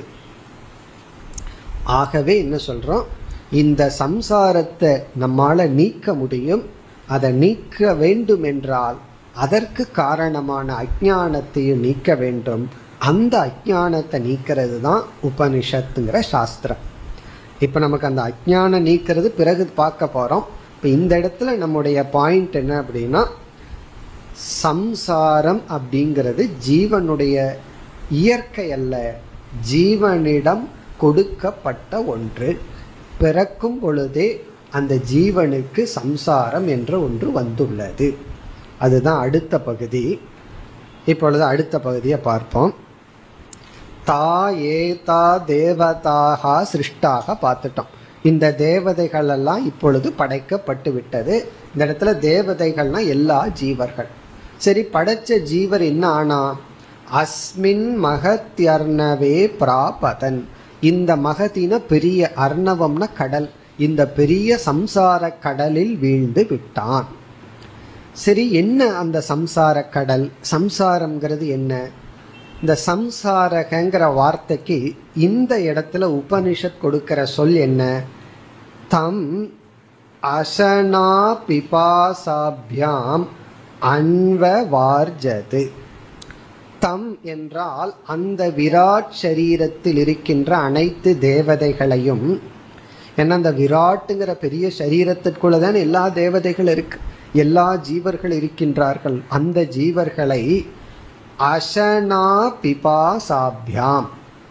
ஆகவே என்ன சொல்றோம் இந்த சம்சாரத்தை நம்மால நீக்க முடியும் அதை நீக்க வேண்டும் என்றால் அதற்கு காரணமான அஜானத்தையும் நீக்க வேண்டும் அந்த அஜானத்தை நீக்கிறது தான் உபனிஷத்துங்கிற சாஸ்திரம் இப்போ நமக்கு அந்த அஜானம் நீக்கிறது பிறகு பார்க்க போகிறோம் இப்போ இந்த இடத்துல நம்முடைய பாயிண்ட் என்ன அப்படின்னா சம்சாரம் அப்படிங்கிறது ஜீவனுடைய இயற்கை அல்ல ஜீவனிடம் கொடுக்கப்பட்ட ஒன்று பிறக்கும் பொழுதே அந்த ஜீவனுக்கு சம்சாரம் என்ற ஒன்று வந்துள்ளது அதுதான் அடுத்த பகுதி இப்பொழுது அடுத்த பகுதியை பார்ப்போம் தா ஏதா தேவதாக சிருஷ்டாக பார்த்துட்டோம் இந்த தேவதைகள் எல்லாம் இப்பொழுது படைக்கப்பட்டு விட்டது இந்த இடத்துல தேவதைகள்னா எல்லா ஜீவர்கள் சரி படைச்ச ஜீவர் என்ன ஆனா அஸ்மின் மகத்யர்ணவே பிராபதன் இந்த மகத்தின பெரிய அர்ணவம்னா கடல் இந்த பெரிய சம்சார கடலில் வீழ்ந்து விட்டான் சரி என்ன அந்த சம்சார கடல் சம்சாரம்ங்கிறது என்ன இந்த சம்சாரகங்கிற வார்த்தைக்கு இந்த இடத்துல உபனிஷத் கொடுக்கிற சொல் என்ன தம் அசனா பிபாசாபியாம் அன்வவார்ஜது தம் என்றால் அந்த விராட் சரீரத்தில் இருக்கின்ற அனைத்து தேவதைகளையும் ஏன்னா அந்த விராட்டுங்கிற பெரிய சரீரத்திற்குள்ள தான் எல்லா தேவதைகள் இருக்கு எல்லா ஜீவர்கள் இருக்கின்றார்கள் அந்த ஜீவர்களை அசனா பிபாசாபியாம்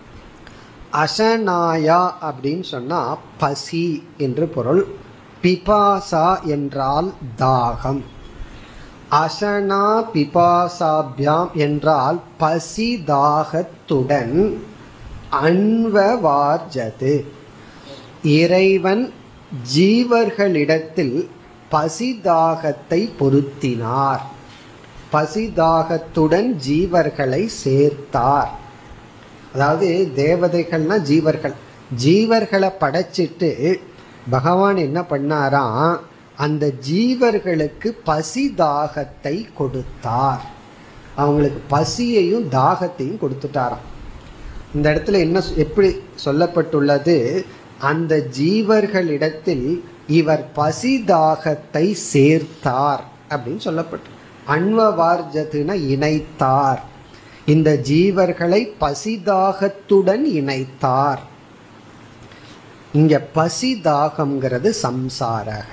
அசனாயா அப்படின்னு சொன்னா பசி என்று பொருள் பிபாசா என்றால் தாகம் அசனா பிபாசாபியாம் என்றால் பசி தாகத்துடன் அன்வவார்ஜது இறைவன் ஜீவர்களிடத்தில் பசிதாகத்தை பொருத்தினார் பசிதாகத்துடன் ஜீவர்களை சேர்த்தார் அதாவது தேவதைகள்னா ஜீவர்கள் ஜீவர்களை படைச்சிட்டு பகவான் என்ன பண்ணாராம் அந்த ஜீவர்களுக்கு பசி தாகத்தை கொடுத்தார் அவங்களுக்கு பசியையும் தாகத்தையும் கொடுத்துட்டாராம் இந்த இடத்துல என்ன எப்படி சொல்லப்பட்டுள்ளது அந்த ஜீவர்களிடத்தில் இவர் பசி தாகத்தை சேர்த்தார் அப்படின்னு சொல்லப்பட்டு அன்வவார்ஜத்துன இணைத்தார் இந்த ஜீவர்களை பசிதாகத்துடன் இணைத்தார் இங்க பசிதாகம்ங்கிறது சம்சாரக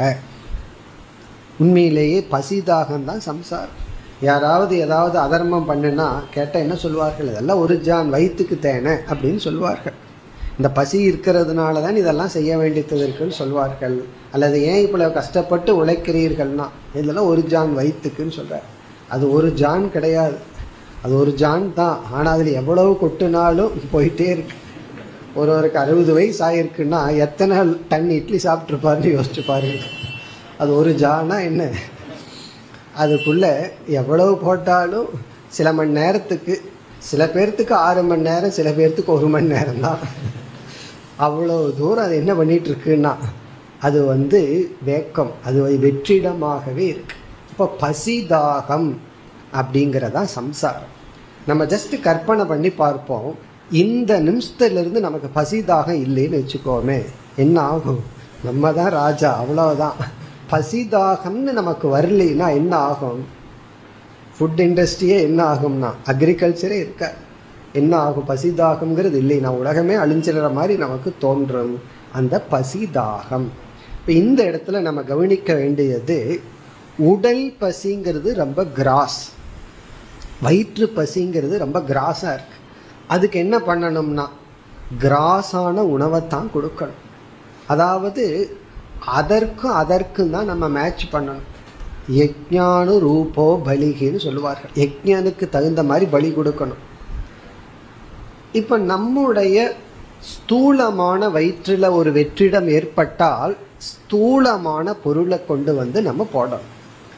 உண்மையிலேயே பசிதாகம் தான் சம்சாரம் யாராவது ஏதாவது அதர்மம் பண்ணுனா கேட்டால் என்ன சொல்வார்கள் இதெல்லாம் ஒரு ஜான் வயிற்றுக்கு தேனை அப்படின்னு சொல்வார்கள் இந்த பசி இருக்கிறதுனால தான் இதெல்லாம் செய்ய வேண்டியது இருக்குன்னு சொல்வார்கள் அல்லது ஏன் இவ்வளோ கஷ்டப்பட்டு உழைக்கிறீர்கள்னா இதெல்லாம் ஒரு ஜான் வயிற்றுக்குன்னு சொல்கிறார் அது ஒரு ஜான் கிடையாது அது ஒரு ஜான் தான் ஆனால் அதில் எவ்வளவு கொட்டுனாலும் போயிட்டே இருக்கு ஒருவருக்கு அறுபது வயசு ஆயிருக்குன்னா எத்தனை டன் இட்லி சாப்பிட்ருப்பாருன்னு யோசிச்சு பாருங்க அது ஒரு ஜானா என்ன அதுக்குள்ள எவ்வளவு போட்டாலும் சில மணி நேரத்துக்கு சில பேர்த்துக்கு ஆறு மணி நேரம் சில பேர்த்துக்கு ஒரு மணி நேரம் தான் அவ்வளோ தூரம் அது என்ன பண்ணிட்டு இருக்குன்னா அது வந்து வேக்கம் அது வெற்றிடமாகவே இருக்கு இப்போ பசிதாகம் அப்படிங்கிறதா சம்சாரம் நம்ம ஜஸ்ட் கற்பனை பண்ணி பார்ப்போம் இந்த நிமிஷத்துலேருந்து நமக்கு பசிதாகம் இல்லைன்னு வச்சுக்கோமே என்ன ஆகும் நம்ம தான் ராஜா அவ்வளோதான் பசிதாகம்னு நமக்கு வரலைன்னா என்ன ஆகும் ஃபுட் இண்டஸ்ட்ரியே என்ன ஆகும்னா அக்ரிகல்ச்சரே இருக்க என்ன ஆகும் பசிதாகம்ங்கிறது இல்லைன்னா உலகமே அழிஞ்சிடுற மாதிரி நமக்கு தோன்றும் அந்த பசிதாகம் இப்போ இந்த இடத்துல நம்ம கவனிக்க வேண்டியது உடல் பசிங்கிறது ரொம்ப கிராஸ் வயிற்று பசிங்கிறது ரொம்ப கிராஸாக இருக்கு அதுக்கு என்ன பண்ணணும்னா கிராஸான உணவைத்தான் கொடுக்கணும் அதாவது அதற்கும் அதற்கும் தான் நம்ம மேட்ச் பண்ணணும் யஜ்ஞானு ரூபோ பலிகின்னு சொல்லுவார்கள் யஜ்ஞனுக்கு தகுந்த மாதிரி பலி கொடுக்கணும் இப்போ நம்முடைய ஸ்தூலமான வயிற்றுல ஒரு வெற்றிடம் ஏற்பட்டால் ஸ்தூலமான பொருளை கொண்டு வந்து நம்ம போடணும்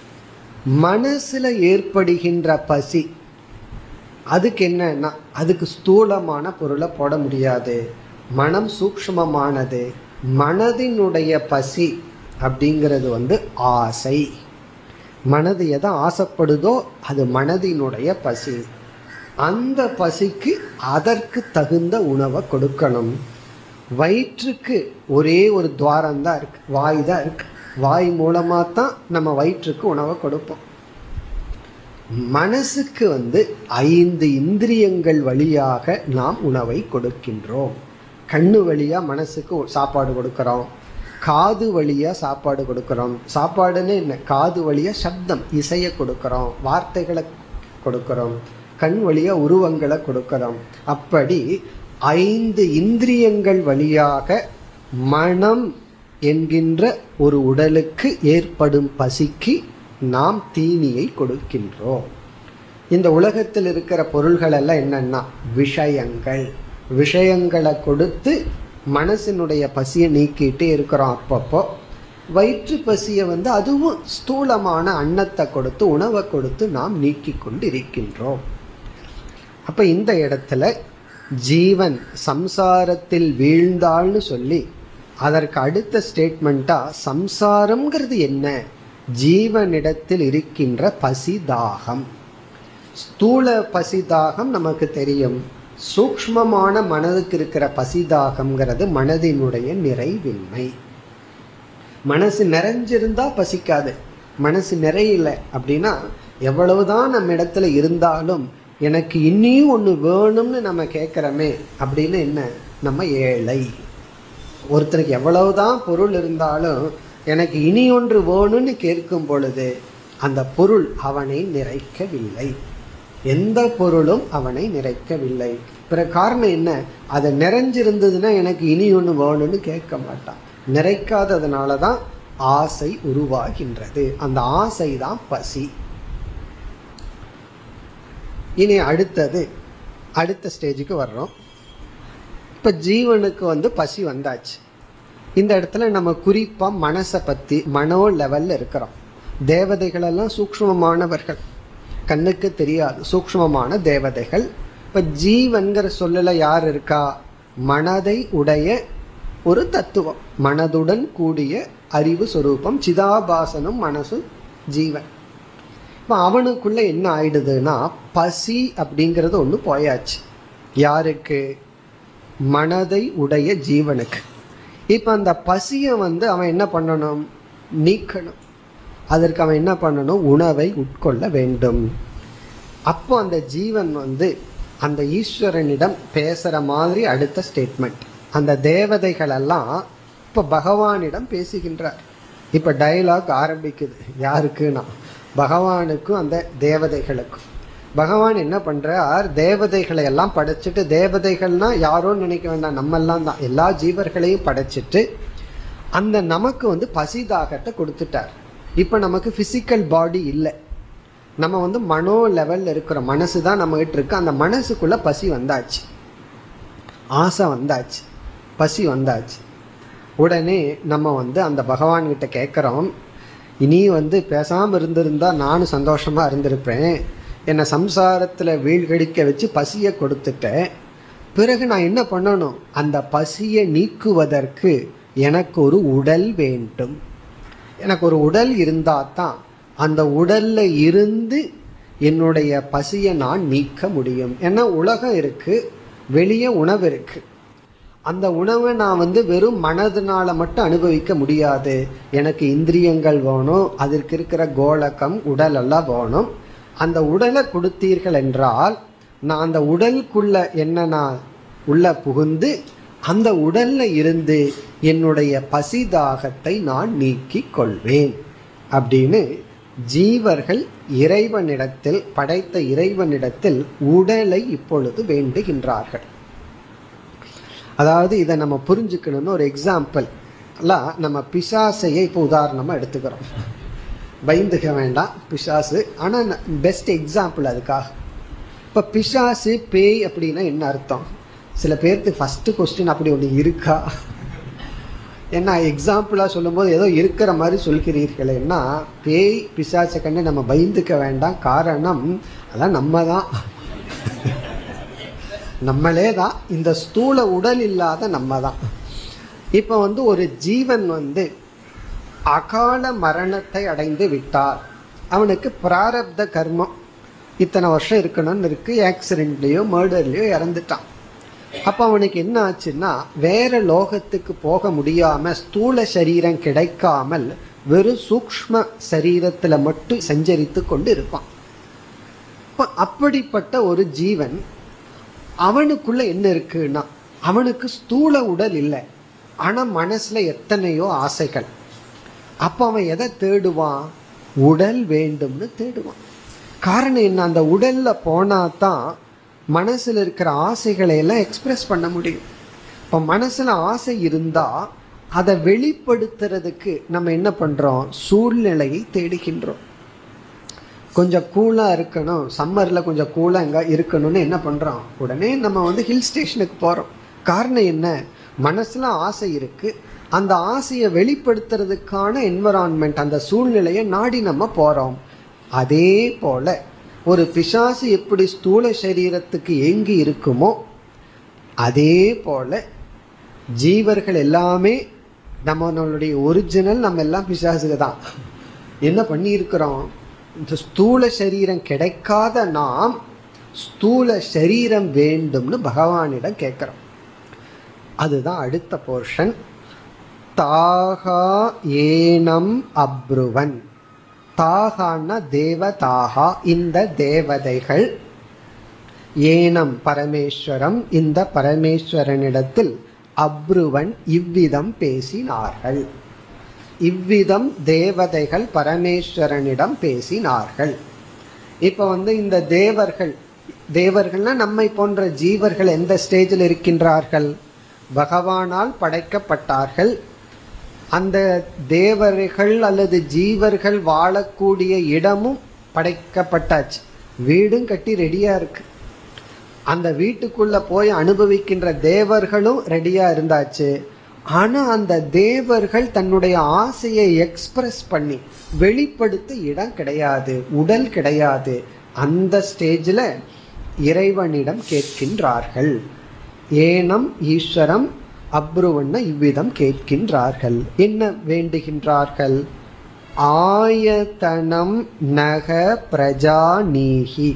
மனசுல ஏற்படுகின்ற பசி அதுக்கு என்னன்னா அதுக்கு ஸ்தூலமான பொருளை போட முடியாது மனம் சூக்ஷ்மமானது மனதினுடைய பசி அப்படிங்கிறது வந்து ஆசை மனது எதை ஆசைப்படுதோ அது மனதினுடைய பசி அந்த பசிக்கு அதற்கு தகுந்த உணவை கொடுக்கணும் வயிற்றுக்கு ஒரே ஒரு துவாரம் தான் இருக்கு வாய் தான் இருக்கு வாய் மூலமாக தான் நம்ம வயிற்றுக்கு உணவை கொடுப்போம் மனசுக்கு வந்து ஐந்து இந்திரியங்கள் வழியாக நாம் உணவை கொடுக்கின்றோம் கண்ணு வழியா மனசுக்கு சாப்பாடு கொடுக்கிறோம் காது வழியா சாப்பாடு கொடுக்கிறோம் சாப்பாடுன்னு என்ன காது வழியா சப்தம் இசையை கொடுக்கிறோம் வார்த்தைகளை கொடுக்கிறோம் கண் வழியா உருவங்களை கொடுக்கிறோம் அப்படி ஐந்து இந்திரியங்கள் வழியாக மனம் என்கின்ற ஒரு உடலுக்கு ஏற்படும் பசிக்கு நாம் தீனியை கொடுக்கின்றோம் இந்த உலகத்தில் இருக்கிற பொருள்கள் எல்லாம் என்னன்னா விஷயங்கள் விஷயங்களை கொடுத்து மனசினுடைய பசியை நீக்கிட்டே இருக்கிறோம் அப்பப்போ வயிற்று பசியை வந்து அதுவும் ஸ்தூலமான அன்னத்தை கொடுத்து உணவை கொடுத்து நாம் நீக்கி கொண்டு இருக்கின்றோம் அப்ப இந்த இடத்துல ஜீவன் சம்சாரத்தில் வீழ்ந்தாள்னு சொல்லி அதற்கு அடுத்த ஸ்டேட்மெண்ட்டா சம்சாரம்ங்கிறது என்ன ஜீவனிடத்தில் இருக்கின்ற பசி தாகம் ஸ்தூல பசி தாகம் நமக்கு தெரியும் சூக்ஷ்மமான மனதுக்கு இருக்கிற பசி தாகம்ங்கிறது மனதினுடைய நிறைவின்மை மனசு நிறைஞ்சிருந்தா பசிக்காது மனசு நிறையல அப்படின்னா எவ்வளவுதான் நம்ம இடத்துல இருந்தாலும் எனக்கு இனியும் ஒன்று வேணும்னு நம்ம கேட்குறோமே அப்படின்னு என்ன நம்ம ஏழை ஒருத்தருக்கு எவ்வளவுதான் பொருள் இருந்தாலும் எனக்கு இனி ஒன்று வேணும்னு கேட்கும் பொழுது அந்த பொருள் அவனை நிறைக்கவில்லை எந்த பொருளும் அவனை நிறைக்கவில்லை பிற காரணம் என்ன அது நிறைஞ்சிருந்ததுன்னா எனக்கு இனி ஒன்று வேணும்னு கேட்க மாட்டான் நிறைக்காததுனால தான் ஆசை உருவாகின்றது அந்த ஆசை தான் பசி இனி அடுத்தது அடுத்த ஸ்டேஜுக்கு வர்றோம் இப்போ ஜீவனுக்கு வந்து பசி வந்தாச்சு இந்த இடத்துல நம்ம குறிப்பாக மனசை பற்றி மனோ லெவலில் இருக்கிறோம் தேவதைகளெல்லாம் சூக்ஷ்மமானவர்கள் கண்ணுக்கு தெரியாது சூக்ஷ்மமான தேவதைகள் இப்போ ஜீவன்கிற சொல்லல யார் இருக்கா மனதை உடைய ஒரு தத்துவம் மனதுடன் கூடிய அறிவு சொரூபம் சிதாபாசனம் மனசு ஜீவன் இப்போ அவனுக்குள்ள என்ன ஆயிடுதுன்னா பசி அப்படிங்கிறது ஒன்று போயாச்சு யாருக்கு மனதை உடைய ஜீவனுக்கு இப்போ அந்த பசியை வந்து அவன் என்ன பண்ணணும் நீக்கணும் அதற்கு அவன் என்ன பண்ணணும் உணவை உட்கொள்ள வேண்டும் அப்போ அந்த ஜீவன் வந்து அந்த ஈஸ்வரனிடம் பேசுகிற மாதிரி அடுத்த ஸ்டேட்மெண்ட் அந்த தேவதைகள் எல்லாம் இப்போ பகவானிடம் பேசுகின்றார் இப்போ டயலாக் ஆரம்பிக்குது யாருக்குன்னா பகவானுக்கும் அந்த தேவதைகளுக்கும் பகவான் என்ன பண்றார் தேவதைகளை எல்லாம் படைச்சிட்டு தேவதைகள்னா யாரோன்னு நினைக்க வேண்டாம் நம்மெல்லாம் தான் எல்லா ஜீவர்களையும் படைச்சிட்டு அந்த நமக்கு வந்து பசிதாகத்தை கொடுத்துட்டார் இப்போ நமக்கு பிசிக்கல் பாடி இல்லை நம்ம வந்து மனோ லெவல்ல இருக்கிற மனசு தான் நம்ம கிட்ட இருக்கு அந்த மனசுக்குள்ள பசி வந்தாச்சு ஆசை வந்தாச்சு பசி வந்தாச்சு உடனே நம்ம வந்து அந்த பகவான் கிட்ட கேட்குறோம் இனி வந்து பேசாமல் இருந்திருந்தா நானும் சந்தோஷமா இருந்திருப்பேன் என்னை சம்சாரத்தில் வீழ்கடிக்க வச்சு பசியை கொடுத்துட்டேன் பிறகு நான் என்ன பண்ணணும் அந்த பசியை நீக்குவதற்கு எனக்கு ஒரு உடல் வேண்டும் எனக்கு ஒரு உடல் இருந்தால் தான் அந்த உடல்ல இருந்து என்னுடைய பசியை நான் நீக்க முடியும் ஏன்னா உலகம் இருக்கு வெளியே உணவு இருக்கு அந்த உணவை நான் வந்து வெறும் மனதினால மட்டும் அனுபவிக்க முடியாது எனக்கு இந்திரியங்கள் வேணும் அதற்கு இருக்கிற கோலக்கம் உடல் எல்லாம் வேணும் அந்த உடலை கொடுத்தீர்கள் என்றால் நான் அந்த உடலுக்குள்ள என்ன நான் உள்ள புகுந்து அந்த உடல்ல இருந்து என்னுடைய பசி தாகத்தை நான் நீக்கிக் கொள்வேன் அப்படின்னு ஜீவர்கள் இறைவனிடத்தில் படைத்த இறைவனிடத்தில் உடலை இப்பொழுது வேண்டுகின்றார்கள் அதாவது இதை நம்ம புரிஞ்சுக்கணும்னு ஒரு எக்ஸாம்பிள் நம்ம பிசாசையை இப்போ உதாரணமாக எடுத்துக்கிறோம் பயந்துக்க வேண்டாம் பிசாசு ஆனால் பெஸ்ட் எக்ஸாம்பிள் அதுக்காக இப்போ பிசாசு பேய் அப்படின்னா என்ன அர்த்தம் சில பேர்த்துக்கு ஃபஸ்ட்டு கொஸ்டின் அப்படி ஒன்று இருக்கா ஏன்னா எக்ஸாம்பிளாக சொல்லும்போது ஏதோ இருக்கிற மாதிரி சொல்கிறீர்களேன்னா பேய் பிசாசை கண்டு நம்ம பயந்துக்க வேண்டாம் காரணம் அதான் நம்ம தான் நம்மளே தான் இந்த ஸ்தூல உடல் இல்லாத நம்ம தான் இப்போ வந்து ஒரு ஜீவன் வந்து அகால மரணத்தை அடைந்து விட்டார் அவனுக்கு பிராரப்த கர்மம் இத்தனை வருஷம் இருக்கணும்னு இருக்கு ஆக்சிடென்ட்லேயோ மர்டர்லேயோ இறந்துட்டான் அப்போ அவனுக்கு என்ன ஆச்சுன்னா வேற லோகத்துக்கு போக முடியாம ஸ்தூல சரீரம் கிடைக்காமல் வெறும் சூக்ஷ்ம சரீரத்துல மட்டும் சஞ்சரித்து கொண்டு இருப்பான் இப்போ அப்படிப்பட்ட ஒரு ஜீவன் அவனுக்குள்ள என்ன இருக்குன்னா அவனுக்கு ஸ்தூல உடல் இல்லை ஆனா மனசுல எத்தனையோ ஆசைகள் அப்ப அவன் எதை தேடுவான் உடல் வேண்டும்னு தேடுவான் காரணம் என்ன அந்த உடல்ல போனா தான் மனசுல இருக்கிற ஆசைகளை எல்லாம் எக்ஸ்பிரஸ் பண்ண முடியும் இப்போ மனசுல ஆசை இருந்தா அதை வெளிப்படுத்துறதுக்கு நம்ம என்ன பண்றோம் சூழ்நிலையை தேடுகின்றோம் கொஞ்சம் கூலாக இருக்கணும் சம்மரில் கொஞ்சம் கூலாக எங்கே இருக்கணும்னு என்ன பண்ணுறோம் உடனே நம்ம வந்து ஹில் ஸ்டேஷனுக்கு போகிறோம் காரணம் என்ன மனசில் ஆசை இருக்குது அந்த ஆசையை வெளிப்படுத்துறதுக்கான என்வரான்மெண்ட் அந்த சூழ்நிலையை நாடி நம்ம போகிறோம் அதே போல் ஒரு பிசாசு எப்படி ஸ்தூல சரீரத்துக்கு ஏங்கி இருக்குமோ அதே போல் ஜீவர்கள் எல்லாமே நம்மளுடைய ஒரிஜினல் நம்ம எல்லாம் பிசாசுக தான் என்ன பண்ணியிருக்கிறோம் இந்த ஸ்தூல சரீரம் கிடைக்காத நாம் ஸ்தூல சரீரம் வேண்டும்னு பகவானிடம் கேட்குறோம் அதுதான் அடுத்த போர்ஷன் தாகா ஏனம் அப்ருவன் தாகான்னா தேவதாகா இந்த தேவதைகள் ஏனம் பரமேஸ்வரம் இந்த பரமேஸ்வரனிடத்தில் அப்ருவன் இவ்விதம் பேசினார்கள் இவ்விதம் தேவதைகள் பரமேஸ்வரனிடம் பேசினார்கள் இப்ப வந்து இந்த தேவர்கள் தேவர்கள்னா நம்மை போன்ற ஜீவர்கள் எந்த ஸ்டேஜில் இருக்கின்றார்கள் பகவானால் படைக்கப்பட்டார்கள் அந்த தேவர்கள் அல்லது ஜீவர்கள் வாழக்கூடிய இடமும் படைக்கப்பட்டாச்சு வீடும் கட்டி ரெடியா இருக்கு அந்த வீட்டுக்குள்ள போய் அனுபவிக்கின்ற தேவர்களும் ரெடியா இருந்தாச்சு ஆனா அந்த தேவர்கள் தன்னுடைய ஆசையை எக்ஸ்பிரஸ் பண்ணி வெளிப்படுத்த இடம் கிடையாது உடல் கிடையாது அந்த ஸ்டேஜில் இறைவனிடம் கேட்கின்றார்கள் ஏனம் ஈஸ்வரம் அப்ருவண்ண இவ்விதம் கேட்கின்றார்கள் என்ன வேண்டுகின்றார்கள் ஆயத்தனம் நக பிரஜாநீகி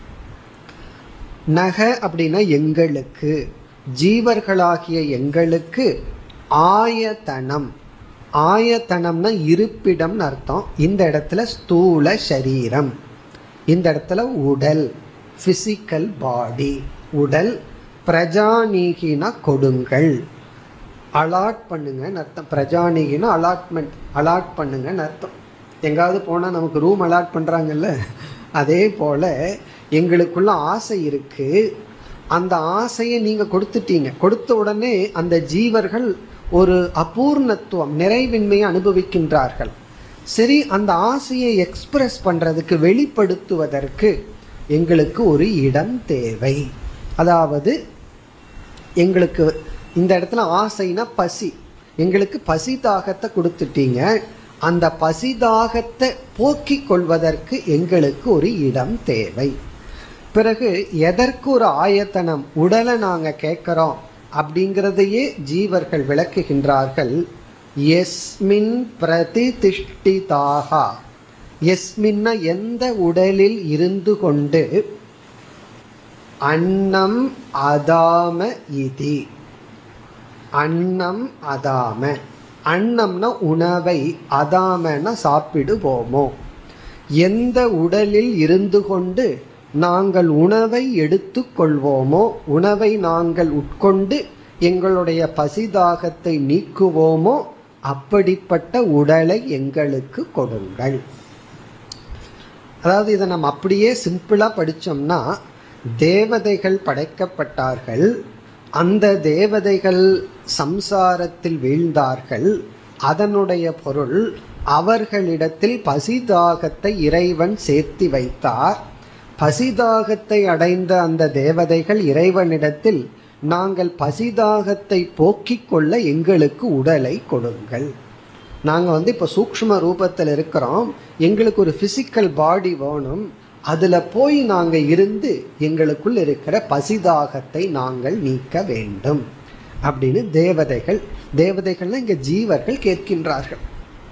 நக அப்படின்னா எங்களுக்கு ஜீவர்களாகிய எங்களுக்கு ஆயத்தனம் ஆயத்தனம்னா இருப்பிடம்னு அர்த்தம் இந்த இடத்துல ஸ்தூல சரீரம் இந்த இடத்துல உடல் பிசிக்கல் பாடி உடல் பிரஜாநீகினா கொடுங்கள் அலாட் பண்ணுங்கன்னு அர்த்தம் பிரஜாநீகினா அலாட்மெண்ட் அலாட் பண்ணுங்கன்னு அர்த்தம் எங்காவது போனால் நமக்கு ரூம் அலாட் பண்ணுறாங்கல்ல அதே போல் எங்களுக்குள்ள ஆசை இருக்குது அந்த ஆசையை நீங்கள் கொடுத்துட்டீங்க கொடுத்த உடனே அந்த ஜீவர்கள் ஒரு அபூர்ணத்துவம் நிறைவின்மையை அனுபவிக்கின்றார்கள் சரி அந்த ஆசையை எக்ஸ்பிரஸ் பண்ணுறதுக்கு வெளிப்படுத்துவதற்கு எங்களுக்கு ஒரு இடம் தேவை அதாவது எங்களுக்கு இந்த இடத்துல ஆசைனா பசி எங்களுக்கு பசி தாகத்தை கொடுத்துட்டீங்க அந்த பசி தாகத்தை போக்கிக் கொள்வதற்கு எங்களுக்கு ஒரு இடம் தேவை பிறகு எதற்கு ஒரு ஆயத்தனம் உடலை நாங்கள் கேட்குறோம் அப்படிங்கிறதையே ஜீவர்கள் விளக்குகின்றார்கள் எஸ்மின் பிரதிதிஷ்டிதாகா எஸ்மின்ன எந்த உடலில் இருந்து கொண்டு அன்னம் அதாம இதி அன்னம் அதாம அன்னம்னா உணவை அதாமன சாப்பிடுவோமோ எந்த உடலில் இருந்து கொண்டு நாங்கள் உணவை எடுத்துக்கொள்வோமோ உணவை நாங்கள் உட்கொண்டு எங்களுடைய பசிதாகத்தை நீக்குவோமோ அப்படிப்பட்ட உடலை எங்களுக்கு கொடுங்கள் அதாவது இதை நம்ம அப்படியே சிம்பிளா படிச்சோம்னா தேவதைகள் படைக்கப்பட்டார்கள் அந்த தேவதைகள் சம்சாரத்தில் வீழ்ந்தார்கள் அதனுடைய பொருள் அவர்களிடத்தில் பசிதாகத்தை இறைவன் சேர்த்தி வைத்தார் பசிதாகத்தை அடைந்த அந்த தேவதைகள் இறைவனிடத்தில் நாங்கள் பசிதாகத்தை போக்கிக் கொள்ள எங்களுக்கு உடலை கொடுங்கள் நாங்கள் வந்து இப்போ சூக்ஷ்ம ரூபத்தில் இருக்கிறோம் எங்களுக்கு ஒரு ஃபிசிக்கல் பாடி வேணும் அதில் போய் நாங்கள் இருந்து எங்களுக்குள் இருக்கிற பசிதாகத்தை நாங்கள் நீக்க வேண்டும் அப்படின்னு தேவதைகள் தேவதைகள்னா இங்கே ஜீவர்கள் கேட்கின்றார்கள்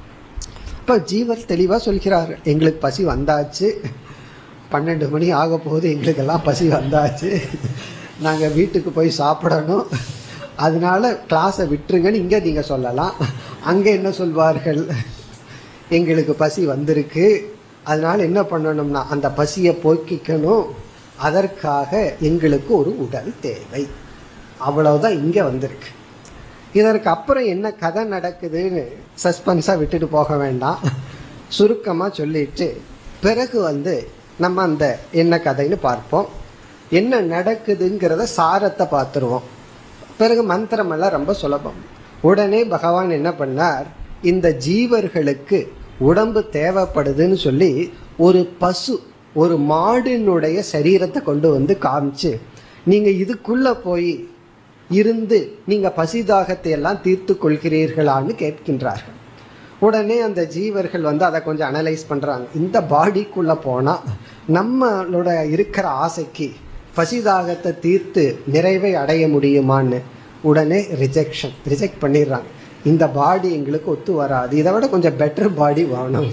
இப்போ ஜீவர் தெளிவாக சொல்கிறார்கள் எங்களுக்கு பசி வந்தாச்சு பன்னெண்டு மணி ஆக போகுது எங்களுக்கெல்லாம் பசி வந்தாச்சு நாங்கள் வீட்டுக்கு போய் சாப்பிடணும் அதனால கிளாஸை விட்டுருங்கன்னு இங்கே நீங்கள் சொல்லலாம் அங்கே என்ன சொல்வார்கள் எங்களுக்கு பசி வந்திருக்கு அதனால என்ன பண்ணணும்னா அந்த பசியை போக்கிக்கணும் அதற்காக எங்களுக்கு ஒரு உடல் தேவை அவ்வளவுதான் இங்கே வந்திருக்கு இதற்கு அப்புறம் என்ன கதை நடக்குதுன்னு சஸ்பென்ஸாக விட்டுட்டு போக வேண்டாம் சுருக்கமாக சொல்லிட்டு பிறகு வந்து நம்ம அந்த என்ன கதைன்னு பார்ப்போம் என்ன நடக்குதுங்கிறத சாரத்தை பார்த்துருவோம் பிறகு மந்திரமெல்லாம் ரொம்ப சுலபம் உடனே பகவான் என்ன பண்ணார் இந்த ஜீவர்களுக்கு உடம்பு தேவைப்படுதுன்னு சொல்லி ஒரு பசு ஒரு மாடினுடைய சரீரத்தை கொண்டு வந்து காமிச்சு நீங்க இதுக்குள்ள போய் இருந்து நீங்க பசிதாகத்தை எல்லாம் தீர்த்து கொள்கிறீர்களான்னு கேட்கின்றார்கள் உடனே அந்த ஜீவர்கள் வந்து அதை கொஞ்சம் அனலைஸ் பண்றாங்க இந்த பாடிக்குள்ள போனா நம்மளோட இருக்கிற ஆசைக்கு பசிதாகத்தை தீர்த்து நிறைவை அடைய முடியுமான்னு உடனே ரிஜெக்ஷன் ரிஜெக்ட் பண்ணிடுறாங்க இந்த பாடி எங்களுக்கு ஒத்து வராது இதை விட கொஞ்சம் பெட்டர் பாடி வேணும்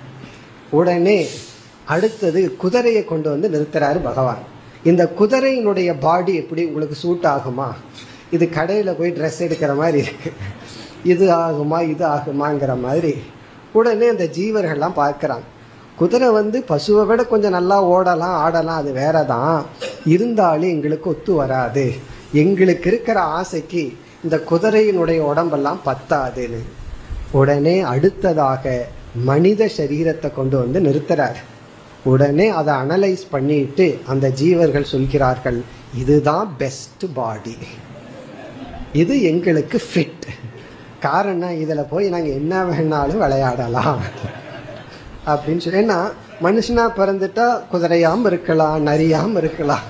உடனே அடுத்தது குதிரையை கொண்டு வந்து நிறுத்துறாரு பகவான் இந்த குதிரையினுடைய பாடி எப்படி உங்களுக்கு சூட் ஆகுமா இது கடையில் போய் ட்ரெஸ் எடுக்கிற மாதிரி இருக்கு இது ஆகுமா இது ஆகுமாங்கிற மாதிரி உடனே அந்த ஜீவர்கள்லாம் பார்க்குறாங்க குதிரை வந்து பசுவை விட கொஞ்சம் நல்லா ஓடலாம் ஆடலாம் அது வேற தான் இருந்தாலும் எங்களுக்கு ஒத்து வராது எங்களுக்கு இருக்கிற ஆசைக்கு இந்த குதிரையினுடைய உடம்பெல்லாம் பத்தாதுன்னு உடனே அடுத்ததாக மனித சரீரத்தை கொண்டு வந்து நிறுத்துறார் உடனே அதை அனலைஸ் பண்ணிட்டு அந்த ஜீவர்கள் சொல்கிறார்கள் இதுதான் பெஸ்ட் பாடி இது எங்களுக்கு ஃபிட் காரணம் இதில் போய் நாங்கள் என்ன வேணாலும் விளையாடலாம் அப்படின்னு சொல்லி ஏன்னா மனுஷனா பிறந்துட்டா குதிரையாம இருக்கலாம் நரியாம இருக்கலாம்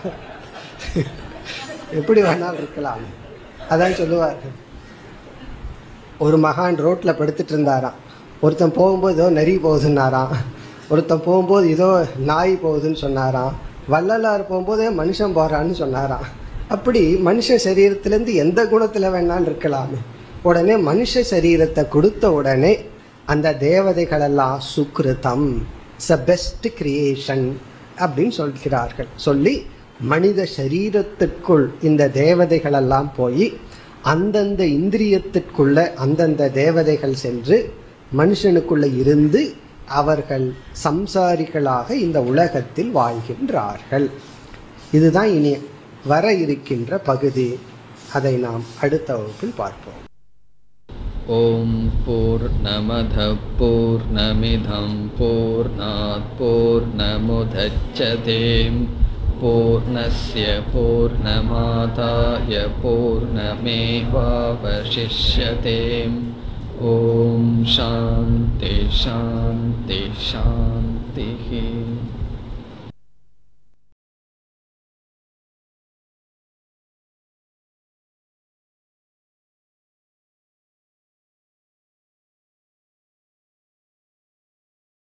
எப்படி வேணாலும் இருக்கலாம் அதான் சொல்லுவார் ஒரு மகான் ரோட்ல படுத்துட்டு இருந்தாராம் ஒருத்தன் போகும்போது ஏதோ நரி போகுதுன்னாராம் ஒருத்தன் போகும்போது ஏதோ நாய் போகுதுன்னு சொன்னாராம் வள்ளலார் போகும்போதே மனுஷன் போறான்னு சொன்னாராம் அப்படி மனுஷ சரீரத்திலேருந்து எந்த குணத்துல வேணாலும் இருக்கலாமே உடனே மனுஷ சரீரத்தை கொடுத்த உடனே அந்த தேவதைகளெல்லாம் சுக்ருதம் ச பெஸ்ட் கிரியேஷன் அப்படின்னு சொல்கிறார்கள் சொல்லி மனித சரீரத்திற்குள் இந்த தேவதைகளெல்லாம் போய் அந்தந்த இந்திரியத்திற்குள்ள அந்தந்த தேவதைகள் சென்று மனுஷனுக்குள்ள இருந்து அவர்கள் சம்சாரிகளாக இந்த உலகத்தில் வாழ்கின்றார்கள் இதுதான் இனி வர இருக்கின்ற பகுதி அதை நாம் அடுத்த வகுப்பில் பார்ப்போம் ॐ पूर्णमधः पूर्णमिधं पूर्णात् पूर्णमुदच्छते पूर्णस्य पूर्णमादाय पूर्णमेवावशिष्यते ॐ शान्ति शान्ति शान्तिः